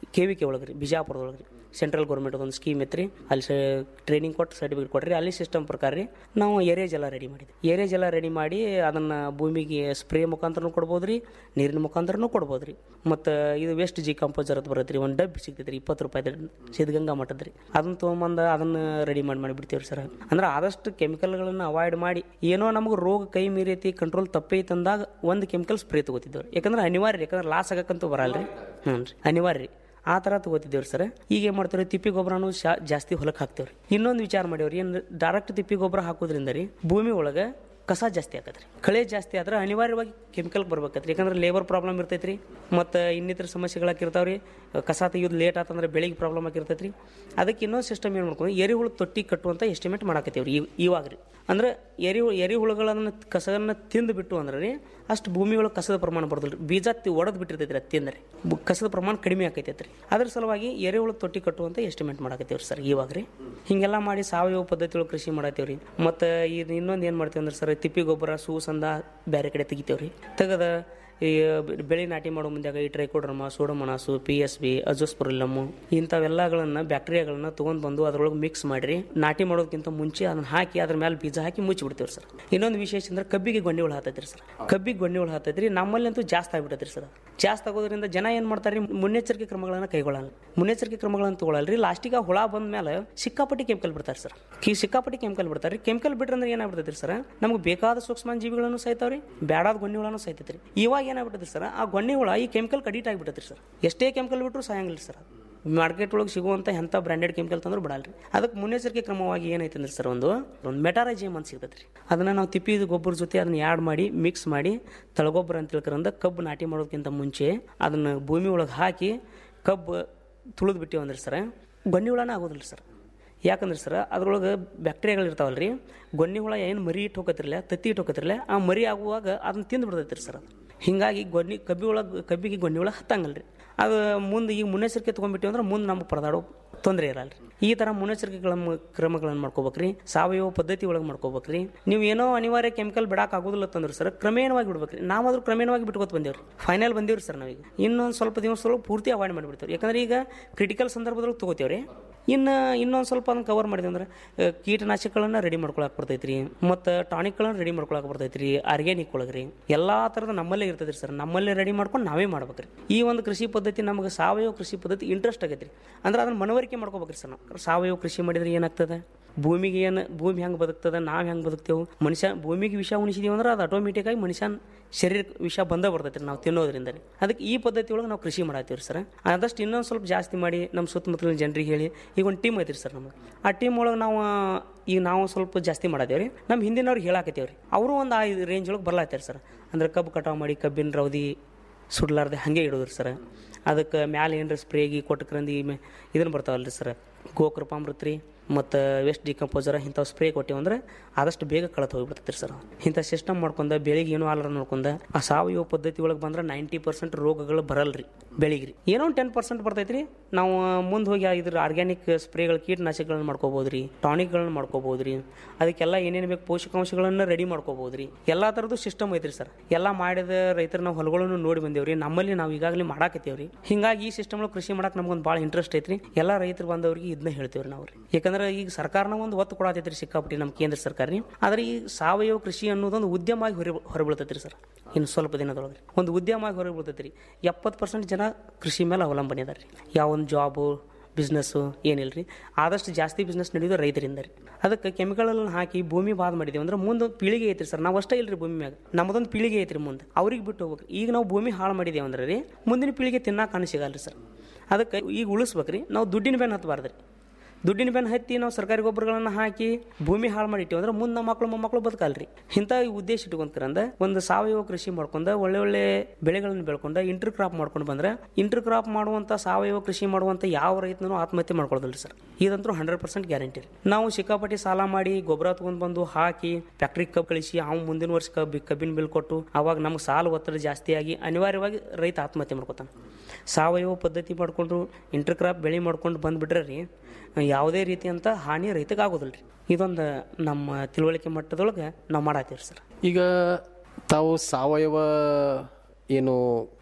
ಕೆ ವಿ ಕೆ ಒಳಗೆ ರೀ ಬಿಜಾಪುರದೊಳಗೆ ರೀ ಸೆಂಟ್ರಲ್ ಗೌರ್ಮೆಂಟ್ ಒಂದು ಸ್ಕೀಮ್ ಐತೆ ರೀ ಅಲ್ಲಿ ಟ್ರೈನಿಂಗ್ ಕೊಟ್ಟು ಸರ್ಟಿಫಿಕೇಟ್ ಕೊಟ್ರಿ ಅಲ್ಲಿ ಸಿಸ್ಟಮ್ ಪ್ರಕಾರ ರೀ ನಾವು ಏರೇಜ್ ಎಲ್ಲ ರೆಡಿ ಮಾಡಿದ್ವಿ ಏರೇಜ್ ಎಲ್ಲ ರೆಡಿ ಮಾಡಿ ಅದನ್ನು ಭೂಮಿಗೆ ಸ್ಪ್ರೇ ಮುಖಾಂತರನೂ ಕೊಡ್ಬೋದು ರೀ ನೀರಿನ ಮುಖಾಂತರನೂ ಕೊಡ್ಬೋದು ರೀ ಮತ್ತು ಇದು ವೇಸ್ಟ್ ಜಿ ಕಂಪೋಸರ್ ಅಂತ ಬರುತ್ತೆ ರೀ ಒಂದು ಡಬ್ಬಿ ಸಿಗ್ತೈತೆ ರೀ ಇಪ್ಪತ್ತು ರೂಪಾಯಿ ಸಿದ್ಧಗಂಗಾ ಮಠದ ರೀ ಅದನ್ನ ತೊಗೊಂಬಂದು ಅದನ್ನು ರೆಡಿ ಮಾಡಿ ಮಾಡಿಬಿಡ್ತೀವಿ ಸರ್ ಅಂದ್ರೆ ಆದಷ್ಟು ಕೆಮಿಕಲ್ಗಳನ್ನು ಅವಾಯ್ಡ್ ಮಾಡಿ ಏನೋ ನಮಗೆ ರೋಗ ಕೈ ಮೀರೈತಿ ಕಂಟ್ರೋಲ್ ತಪ್ಪೈತೆ ಅಂದಾಗ ಒಂದು ಕೆಮಿಕಲ್ ಸ್ಪ್ರೇ ತಗೋತಿದ್ದೇವೆ ಯಾಕಂದ್ರೆ ಅನಿವಾರ್ಯ ಯಾಕಂದ್ರೆ ಲಾಸ್ ಆಗಕ್ಕಂತೂ ಬರಲ್ಲ ರೀ ಹ್ಞೂ ರೀ ಅನಿವಾರ್ಯ ರೀ ಆ ಥರ ತಗೋತಿದ್ದೇವ್ರಿ ಸರ್ ಈಗ ಏನು ಮಾಡ್ತೀವಿ ತಿಪ್ಪಿ ಗೊಬ್ಬರನು ಶಾ ಜಾಸ್ತಿ ಹೊಲಕ್ಕೆ ಹಾಕ್ತೇವ್ರಿ ಇನ್ನೊಂದು ವಿಚಾರ ಮಾಡೇವ್ರಿ ಏನು ಡೈರೆಕ್ಟ್ ತಿಪ್ಪಿ ಗೊಬ್ಬರ ಹಾಕೋದ್ರಿಂದ ರೀ ಭೂಮಿ ಒಳಗೆ ಕಸ ಜಾಸ್ತಿ ಆಗತ್ರಿ ಕಳೆ ಜಾಸ್ತಿ ಆದ್ರೆ ಅನಿವಾರ್ಯವಾಗಿ ಕೆಮಿಕಲ್ ಬರ್ಬೇಕತ್ರಿ ಯಾಕಂದ್ರೆ ಲೇಬರ್ ಪ್ರಾಬ್ಲಮ್ ಇರ್ತೈತ್ರಿ ಮತ್ತು ಇನ್ನಿತರ ಸಮಸ್ಯೆಗಳಾಗಿರ್ತಾವ್ರಿ ಕಸ ತೆಗಿಯೋದು ಲೇಟ್ ಆತಂದ್ರೆ ಬೆಳಿಗ್ಗೆ ಪ್ರಾಬ್ಲಮ್ ಆಗಿರ್ತೈತ್ರಿ ಅದಕ್ಕೆ ಇನ್ನೊಂದು ಸಿಸ್ಟಮ್ ಏನು ಮಾಡ್ಕೊಂಡು ಎರಿಹುಳು ತೊಟ್ಟಿ ಕಟ್ಟುವಂಥ ಎಸ್ಟಿಮೇಟ್ ಮಾಡಾಕತ್ತೀವ್ರಿ ಇವ್ ಇವಾಗ ರೀ ಅಂದ್ರೆ ಎರಿ ಎರಿಹುಳುಗಳನ್ನು ಕಸವನ್ನು ತಿಂದು ಬಿಟ್ಟು ಅಂದ್ರೆ ರೀ ಅಷ್ಟು ಭೂಮಿ ಒಳಗೆ ಕಸದ ಪ್ರಮಾಣ ಬರೋದಿಲ್ಲ ರೀ ಬೀಜ ಒಡೆದು ಬಿಟ್ಟಿರ್ತೈತಿ ರೀ ತಿಂದರೆ ಕಸದ ಪ್ರಮಾಣ ಕಡಿಮೆ ಆಕೈತೈತೆ ರೀ ಅದ್ರ ಸಲುವಾಗಿ ಎರೆಹುಳು ತೊಟ್ಟಿ ಕಟ್ಟುವಂತ ಎಸ್ಟಿಮೇಟ್ ಮಾಡಾಕತ್ತೀವ್ರಿ ಸರ್ ಇವಾಗ ರೀ ಹಿಂಗೆಲ್ಲ ಮಾಡಿ ಸಾವಯವ ಪದ್ಧತಿ ಒಳಗೆ ಕೃಷಿ ಮಾಡತ್ತೀವ್ರಿ ಮತ್ತು ಇನ್ನೊಂದು ಏನು ಮಾಡ್ತೀವಿ ಅಂದ್ರೆ ಸರ್ ತಿಪ್ಪಿ ಗೊಬ್ಬರ ಸೂಸಂದ ಬೇರೆ ಕಡೆ ತೆಗಿತೇವ್ರಿ ತೆಗೆದ ಈ ಬೆಳೆ ನಾಟಿ ಮಾಡೋ ಮುಂದಾಗ ಈ trichoderma pseudomonas P S B azospirillum ಇಂಥವೆಲ್ಲಗಳನ್ನ ಬ್ಯಾಕ್ಟೀರಿಯಾಗಳನ್ನ ತೊಗೊಂಡು ಬಂದು ಅದ್ರೊಳಗೆ ಮಿಕ್ಸ್ ಮಾಡಿರಿ ನಾಟಿ ಮಾಡೋದಕ್ಕಿಂತ ಮುಂಚೆ ಅದನ್ನ ಹಾಕಿ ಅದ್ರ ಮೇಲೆ ಬೀಜ ಹಾಕಿ ಮುಚ್ಚಿ ಬಿಡ್ತೇವೆ ಸರ್ ಇನ್ನೊಂದು ವಿಶೇಷ ಅಂದ್ರೆ ಕಬ್ಬಿಗೆ ಗೊಂಡಿ ಹುಳ ಹತ್ತೈತ್ರಿ ಸರ್ ಕಬ್ಬಿಗೆ ಗೊಂಡಿ ಹುಳ ಹತ್ತೈತ್ರಿ ನಮ್ಮಲ್ಲಿ ಅಂತೂ ಜಾಸ್ತಿ ಆಗ್ಬಿಟ್ಟೈತ್ರಿ ಸರ್ ಜಾಸ್ತಿ ಆಗೋದ್ರಿಂದ ಜನ ಏನು ಮಾಡ್ತಾರೆ ಮುನ್ನೆಚ್ಚರಿಕೆ ಕ್ರಮಗಳನ್ನ ಕೈಗೊಳ್ಳಲ್ಲ ಮುನ್ನೆಚ್ಚರಿಕೆ ಕ್ರಮಗಳನ್ನ ತಗೊಳ್ಳಲ್ರಿ ಲಾಸ್ಟಿಗೆ ಆ ಹುಳ ಬಂದ ಮೇಲೆ ಸಿಕ್ಕಾಪಟ್ಟಿ ಕೆಮಿಕಲ್ ಬಿಡ್ತಾರೆ ಸರ್ ಕಿ ಸಿಕ್ಕಾಪಟ್ಟಿ ಕೆಮಿಕಲ್ ಬಿಡ್ತಾರೆ ಕೆಮಿಕಲ್ ಬಿಟ್ರೆ ಅಂದ್ರೆ ಏನಾಗ್ಬಿಡ್ತೈತಿ ಸರ್ ನಮ್ಗೆ ಬೇಕಾದ ಸೂಕ್ಷ್ಮ ಜೀವಿಗಳನ್ನು ಸಾಯ್ತಾವ್ರಿ ಬೇಡಾದ ಗೊಂಡಿ ಹುಳನೂ ಸಾಯ್ತೈತ್ರಿ ಇವಾಗ ಏನಾಗ್ಬಿಟ್ಟೈತಿ ಸರ್ ಆ ಗೊಣ್ಣೆ ಹುಳ ಈ ಕೆಮಿಕಲ್ ಅಡಿಟ್ ಆಗಿಬಿಟ್ಟೈತಿ ಸರ್ ಎಷ್ಟೇ ಕೆಮಿಕಲ್ ಬಿಟ್ಟರು ಸಾಯಂಗಿಲ್ಲ ಸರ್ ಮಾರ್ಕೆಟ್ ಒಳಗೆ ಸಿಗುವಂಥ ಎಂಥ ಬ್ರ್ಯಾಂಡೆಡ್ ಕೆಮಿಕಲ್ ತಂದ್ರೆ ಬಿಡಲ್ರಿ ಅದಕ್ಕೆ ಮುನ್ನೆಚ್ಚರಿಕೆ ಕ್ರಮವಾಗಿ ಏನೈತೆ ಅಂದ್ರೆ ಸರ್ ಒಂದು ಒಂದು ಮೆಟಾರಜಿಯಮ್ ಅಂತ ಸಿಗ್ತೈತೆ ರೀ ಅದನ್ನು ನಾವು ತಿಪ್ಪಿದ ಗೊಬ್ಬರ ಜೊತೆ ಅದನ್ನ ಆ್ಯಡ್ ಮಾಡಿ ಮಿಕ್ಸ್ ಮಾಡಿ ತಳಗೊಬ್ಬರ ಅಂತ ತಿಳ್ಕರಂದ ಕಬ್ಬು ನಾಟಿ ಮಾಡೋದಕ್ಕಿಂತ ಮುಂಚೆ ಅದನ್ನು ಭೂಮಿ ಒಳಗೆ ಹಾಕಿ ಕಬ್ಬು ತುಳಿದು ಬಿಟ್ಟಿವಿ ಅಂದ್ರೆ ಸರ್ ಗೊಣ್ಣೆ ಹುಳನ ಆಗೋದಿಲ್ಲ ಸರ್ ಯಾಕಂದ್ರೆ ಸರ್ ಅದ್ರೊಳಗೆ ಬ್ಯಾಕ್ಟೀರಿಯಾಗಳು ಇರ್ತಾವಲ್ಲ ರೀ ಗೊಣ್ಣೆ ಹುಳ ಏನು ಮರಿ ಇಟ್ಟು ಹೋಗತ್ತಿರಲ್ಲ ತತ್ತಿ ಇಟ್ಟು ಹೋಗತ್ತಿರಲ್ಲ ಆ ಮರಿ ಆಗುವಾಗ ಅದನ್ನ ತಿಂದು ಬಿಡ್ತೈತೆ ಸರ್ ಅದು ಹಿಂಗಾಗಿ ಗೊಣ್ಣಿ ಕಬ್ಬಿ ಒಳಗೆ ಕಬ್ಬಿಗೆ ಗೊಣ್ಣೆ ಹುಳ ಹತ್ತಂಗಲ್ಲ ರೀ ಅದು ಮುಂದೆ ಈಗ ಮುನ್ನೆಚ್ಚರಿಕೆ ತೊಗೊಂಡ್ಬಿಟ್ಟಿವಿ ಅಂದ್ರೆ ಮುಂದೆ ನಮ್ಗೆ ಪರದಾಡೋ ತೊಂದರೆ ಇರಲ್ಲ ರೀ ಈ ಥರ ಮುನ್ನೆಚ್ಚರಿಕೆಗಳ ಕ್ರಮಗಳನ್ನು ಮಾಡ್ಕೋಬೇಕ್ರಿ ಸಾವಯವ ಪದ್ಧತಿ ಒಳಗೆ ಮಾಡ್ಕೋಬೇಕ್ರಿ ನೀವು ಏನೋ ಅನಿವಾರ್ಯ ಕೆಮಿಕಲ್ ಬಿಡಕ್ಕೆ ಆಗೋದಿಲ್ಲ ತಂದ್ರೆ ಸರ್ ಕ್ರಮೇಣವಾಗಿ ಬಿಡ್ಬೇಕ್ರಿ ನಾವಾದ್ರೂ ಕ್ರಮೇಣವಾಗಿ ಬಿಟ್ಕೋತ ಬಂದೇವ್ರಿ ಫೈನಲ್ ಬಂದೇವ್ರಿ ಸರ್ ನಾವೀಗ ಇನ್ನೊಂದು ಸ್ವಲ್ಪ ದಿವಸದೊಳಗೆ ಪೂರ್ತಿ ಅವಾಯ್ಡ್ ಮಾಡಿಬಿಡ್ತೇವೆ ಯಾಕಂದ್ರೆ ಈಗ ಕ್ರಿಟಿಕಲ್ ಸಂದರ್ಭದೊಳಗೆ ತಗೋತೇವ್ರಿ ಇನ್ನು ಇನ್ನೊಂದು ಸ್ವಲ್ಪ ಅದನ್ನು ಕವರ್ ಮಾಡಿದೆ ಅಂದ್ರೆ ಆ, ಕೀಟನಾಶಕಗಳನ್ನ ರೆಡಿ ಮಾಡ್ಕೊಳಕ್ಕೆ ಬರ್ತೈತೆ ರೀ ಮತ್ತು ಟಾನಿಕ್ಗಳನ್ನ ರೆಡಿ ಮಾಡ್ಕೊಳಕ್ಕೆ ಬರ್ತೈತೆ ರೀ ಆರ್ಗ್ಯಾನಿಕ್ ಒಳಗೆ ರೀ ಎಲ್ಲ ಥರದ ನಮ್ಮಲ್ಲೇ ಇರ್ತೈತೆ ರೀ ಸರ್ ನಮ್ಮಲ್ಲೇ ರೆಡಿ ಮಾಡ್ಕೊಂಡು ನಾವೇ ಮಾಡ್ಬೇಕ್ರಿ ಈ ಒಂದು ಕೃಷಿ ಪದ್ಧತಿ ನಮಗೆ ಸಾವಯವ ಕೃಷಿ ಪದ್ಧತಿ ಇಂಟ್ರೆಸ್ಟ್ ಆಗೈತೆ ರೀ ಅಂದ್ರೆ ಅದನ್ನ ಮನವರಿಕೆ ಮಾಡ್ಕೋಬೇಕ್ರಿ ಸರ್ ನಾವು ಸಾವಯವ ಕೃಷಿ ಮಾಡಿದ್ರೆ ಏನಾಗ್ತದೆ ಭೂಮಿಗೆ ಏನು ಭೂಮಿ ಹೆಂಗೆ ಬದುಕ್ತದೆ ನಾವು ಹೆಂಗೆ ಬದುಕ್ತೇವೆ ಮನುಷ್ಯ ಭೂಮಿಗೆ ವಿಷ ಉಣಿಸಿದೀವಿ ಅಂದ್ರೆ ಅದು ಆಟೋಮೆಟಿಕ್ ಆಗಿ ಮನುಷ್ಯನ ಶರೀರ ವಿಷ ಬಂದ ಬರ್ತೈತೆ ರೀ ನಾವು ತಿನ್ನೋದ್ರಿಂದ ಅದಕ್ಕೆ ಈ ಪದ್ಧತಿ ಒಳಗೆ ನಾವು ಕೃಷಿ ಮಾಡತ್ತೀವಿ ಸರ್ ಆದಷ್ಟು ಇನ್ನೊಂದು ಸ್ವಲ್ಪ ಜಾಸ್ತಿ ಮಾಡಿ ನಮ್ಮ ಸುತ್ತಮುತ್ತಲಿನ ಜನರಿಗೆ ಹೇಳಿ ಈಗ ಒಂದು ಟೀಮ್ ಐತ್ರಿ ಸರ್ ನಮಗೆ ಆ ಟೀಮ್ ಒಳಗೆ ನಾವು ಈಗ ನಾವು ಸ್ವಲ್ಪ ಜಾಸ್ತಿ ಮಾಡತ್ತೇವೆ ರೀ ನಮ್ಮ ಹಿಂದಿನವ್ರಿಗೆ ಹೇಳಾಕತ್ತೇವೆ ರೀ ಅವರು ಒಂದು ಆ ರೇಂಜ್ ಒಳಗೆ ಬರ್ಲಾತ್ತಾರೆ ಸರ್ ಅಂದ್ರೆ ಕಬ್ಬು ಕಟಾವು ಮಾಡಿ ಕಬ್ಬಿನ ರೌದಿ ಸುಡ್ಲಾರ್ದೆ ಹಾಗೆ ಇಡೋದ್ರಿ ಸರ್ ಅದಕ್ಕೆ ಮ್ಯಾಲೆ ಏನರ ಸ್ಪ್ರೇಗಿ ಕೊಟ್ಟಕ್ರಂದು ಇದನ್ನು ಬರ್ತಾವಲ್ರಿ ಸರ್ ಗೋಕೃಪಾಮೃತ ರೀ ಮತ್ತು ವೆಸ್ಟ್ ಡಿಕಂಪೋಸರ್ ಇಂಥವು ಸ್ಪ್ರೇ ಕೊಟ್ಟಿವಿ ಅಂದ್ರೆ ಆದಷ್ಟು ಬೇಗ ಕಳೆದು ಹೋಗ್ಬಿಡ್ತೈತೆ ಸರ್ ಇಂಥ ಸಿಸ್ಟಮ್ ಮಾಡ್ಕೊಂಡ ಬೆಳಿಗ್ಗೆ ಏನೂ ಆಲರ ನೋಡ್ಕೊಂಡ ಆ ಸಾವಯವ ಪದ್ಧತಿ ಒಳಗೆ ಬಂದ್ರೆ ನೈಂಟಿ ಪರ್ಸೆಂಟ್ ರೋಗಗಳು ಬರಲ್ಲ ರೀ ಬೆಳಿಗ್ಗೆ ರೀ ಏನೋ ಒಂದು ಟೆನ್ ಪರ್ಸೆಂಟ್ ಬರ್ತೈತೆ ರೀ ನಾವು ಮುಂದೆ ಹೋಗಿ ಇದ್ರ ಆರ್ಗ್ಯಾನಿಕ್ ಸ್ಪ್ರೇಗಳು ಕೀಟನಾಶಕಗಳನ್ನ ಮಾಡ್ಕೋಬೋದು ರೀ ಟಾನಿಕ್ಗಳನ್ನ ಮಾಡ್ಕೋಬೋದು ರೀ ಅದಕ್ಕೆಲ್ಲ ಏನೇನು ಬೇಕು ಪೋಷಕಾಂಶಗಳನ್ನು ರೆಡಿ ಮಾಡ್ಕೋಬೋದು ರೀ ಎಲ್ಲ ಥರದ್ದು ಸಿಸ್ಟಮ್ ಐತ್ರಿ ಸರ್ ಎಲ್ಲ ಮಾಡಿದ ರೈತರ ನಾವು ಹೊಲಗಳನ್ನು ನೋಡಿ ಬಂದೇವ್ರಿ ನಮ್ಮಲ್ಲಿ ನಾವು ಈಗಾಗಲೇ ಮಾಡಾಕತ್ತೇವ್ರಿ ಹಿಂಗಾಗಿ ಈ ಸಿಸ್ಟಮ್ ಕೃಷಿ ಮಾಡಕ್ಕೆ ನಮ್ಗೊಂದು ಭಾಳ ಇಂಟ್ರೆಸ್ಟ್ ಐತ್ರಿ ಎಲ್ಲ ರೈತರು ಬಂದವ್ರಿಗೆ ಇದನ್ನ ಹೇಳ್ತೇವ್ರಿ ನಾವು ರೀ ಯಾಕಂದ್ರೆ ಈಗ ಸರ್ಕಾರನ ಒಂದು ಒತ್ತು ಕೊಡತೈತ್ರಿ ಸಿಕ್ಕಾಪಟ್ಟಿ ನಮ್ಮ ಕೇಂದ್ರ ಸರ್ಕಾರ ರೀ ಆದ್ರೆ ಈ ಸಾವಯವ ಕೃಷಿ ಅನ್ನೋದೊಂದು ಉದ್ಯಮ ಆಗಿ ಹೊರ ಹೊರಬೀಳ್ತೈತ್ರಿ ಸರ್ ಇನ್ನು ಸ್ವಲ್ಪ ದಿನದೊಳಗೆ ರೀ. ಒಂದು ಉದ್ಯಮ ಆಗಿ ಹೊರಗೆ ಬೀಳ್ತೈತ್ರಿ ಎಪ್ಪತ್ತು ಪರ್ಸೆಂಟ್ ಜನ ಕೃಷಿ ಮೇಲೆ ಅವಲಂಬನೆ ಅದಾರ ರೀ ಯಾವ ಒಂದು ಜಾಬು ಬಿಸ್ನೆಸ್ಸು ಏನಿಲ್ಲ ರೀ ಆದಷ್ಟು ಜಾಸ್ತಿ ಬಿಸ್ನೆಸ್ ನಡೆಯೋದು ರೈತರಿಂದ ರೀ ಅದಕ್ಕೆ ಕೆಮಿಕಲನ್ನು ಹಾಕಿ ಭೂಮಿ ಬಾದ್ ಮಾಡಿದೇವೆ ಅಂದ್ರೆ ಮುಂದೆ ಒಂದು ಪೀಳಿಗೆ ಐತ್ರಿ ಸರ್ ನಾವು ಅಷ್ಟೇ ಇಲ್ರಿ ಭೂಮಿ ಮ್ಯಾಗ ನಮ್ಮದೊಂದು ಪೀಳಿಗೆ ಐತ್ರಿ ಮುಂದೆ ಅವ್ರಿಗೆ ಬಿಟ್ಟು ಹೋಗ್ಬೇಕು ಈಗ ನಾವು ಭೂಮಿ ಹಾಳು ಮಾಡಿದೇವೆ ಅಂದ್ರೆ ರೀ ಮುಂದಿನ ಪೀಳಿಗೆ ತಿನ್ನಕ್ಕೆ ಕಾಣ ಸಿಗಲ್ಲ ಸರ್ ಅದಕ್ಕೆ ಈಗ ಉಳಿಸ್ಬೇಕ್ರಿ ನಾವು ದುಡ್ಡಿನ ಬೆನ್ನು ಹತ್ತಬಾರ್ದು ರೀ ದುಡ್ಡಿನ ಬೆನ್ನು ಹತ್ತಿ ನಾವು ಸರ್ಕಾರಿ ಗೊಬ್ಬರಗಳನ್ನು ಹಾಕಿ ಭೂಮಿ ಹಾಳು ಮಾಡಿಟ್ಟಿವಿ ಅಂದ್ರೆ ಮುಂದೆ ನಮ್ಮ ಮಕ್ಕಳು ಮೊಮ್ಮಕ್ಕಳು ಬದುಕಲ್ರಿ ಇಂಥ ಉದ್ದೇಶ ಇಟ್ಕೊಂಡ್ಕರಂದ ಒಂದು ಸಾವಯವ ಕೃಷಿ ಮಾಡ್ಕೊಂಡ ಒಳ್ಳೆ ಒಳ್ಳೆ ಬೆಳೆಗಳನ್ನು ಬೆಳ್ಕೊಂಡ ಇಂಟರ್ ಕ್ರಾಪ್ ಮಾಡ್ಕೊಂಡು ಬಂದ್ರೆ ಇಂಟರ್ ಕ್ರಾಪ್ ಮಾಡುವಂಥ ಸಾವಯವ ಕೃಷಿ ಮಾಡುವಂಥ ಯಾವ ರೈತನೂ ಆತ್ಮಹತ್ಯೆ ಮಾಡ್ಕೊಳ್ಳೋದಿಲ್ಲ ಸರ್ ಇದಂತೂ ಹಂಡ್ರೆಡ್ ಪರ್ಸೆಂಟ್ ಗ್ಯಾರಂಟಿ ನಾವು ಸಿಕ್ಕಾಪಟ್ಟಿ ಸಾಲ ಮಾಡಿ ಗೊಬ್ಬರ ತಗೊಂಡ್ ಬಂದು ಹಾಕಿ ಫ್ಯಾಕ್ಟ್ರಿ ಕಬ್ಬು ಕಳಿಸಿ ಅವ್ನು ಮುಂದಿನ ವರ್ಷ ಕಬ್ಬಿ ಕಬ್ಬಿನ ಬಿಲ್ ಕೊಟ್ಟು ಅವಾಗ ನಮ್ಗೆ ಸಾಲ ಒತ್ತಡ ಜಾಸ್ತಿ ಆಗಿ ಅನಿವಾರ್ಯವಾಗಿ ರೈತ ಆತ್ಮಹತ್ಯೆ ಮಾಡ್ಕೊತಾನೆ ಸಾವಯವ ಪದ್ಧತಿ ಮಾಡಿಕೊಂಡು ಇಂಟರ್ ಕ್ರಾಪ್ ಬೆಳೆ ಮಾಡ್ಕೊಂಡು ಬಂದ್ಬಿಟ್ರೆ ರೀ ಯಾವುದೇ ರೀತಿಯಂಥ ಹಾನಿ ರೈತಗೆ ಆಗೋದಿಲ್ಲ ರೀ ಇದೊಂದು ನಮ್ಮ ತಿಳುವಳಿಕೆ ಮಟ್ಟದೊಳಗೆ ನಾವು ಮಾಡತ್ತೀವಿ ಸರ್ ಈಗ ತಾವು ಸಾವಯವ ಏನು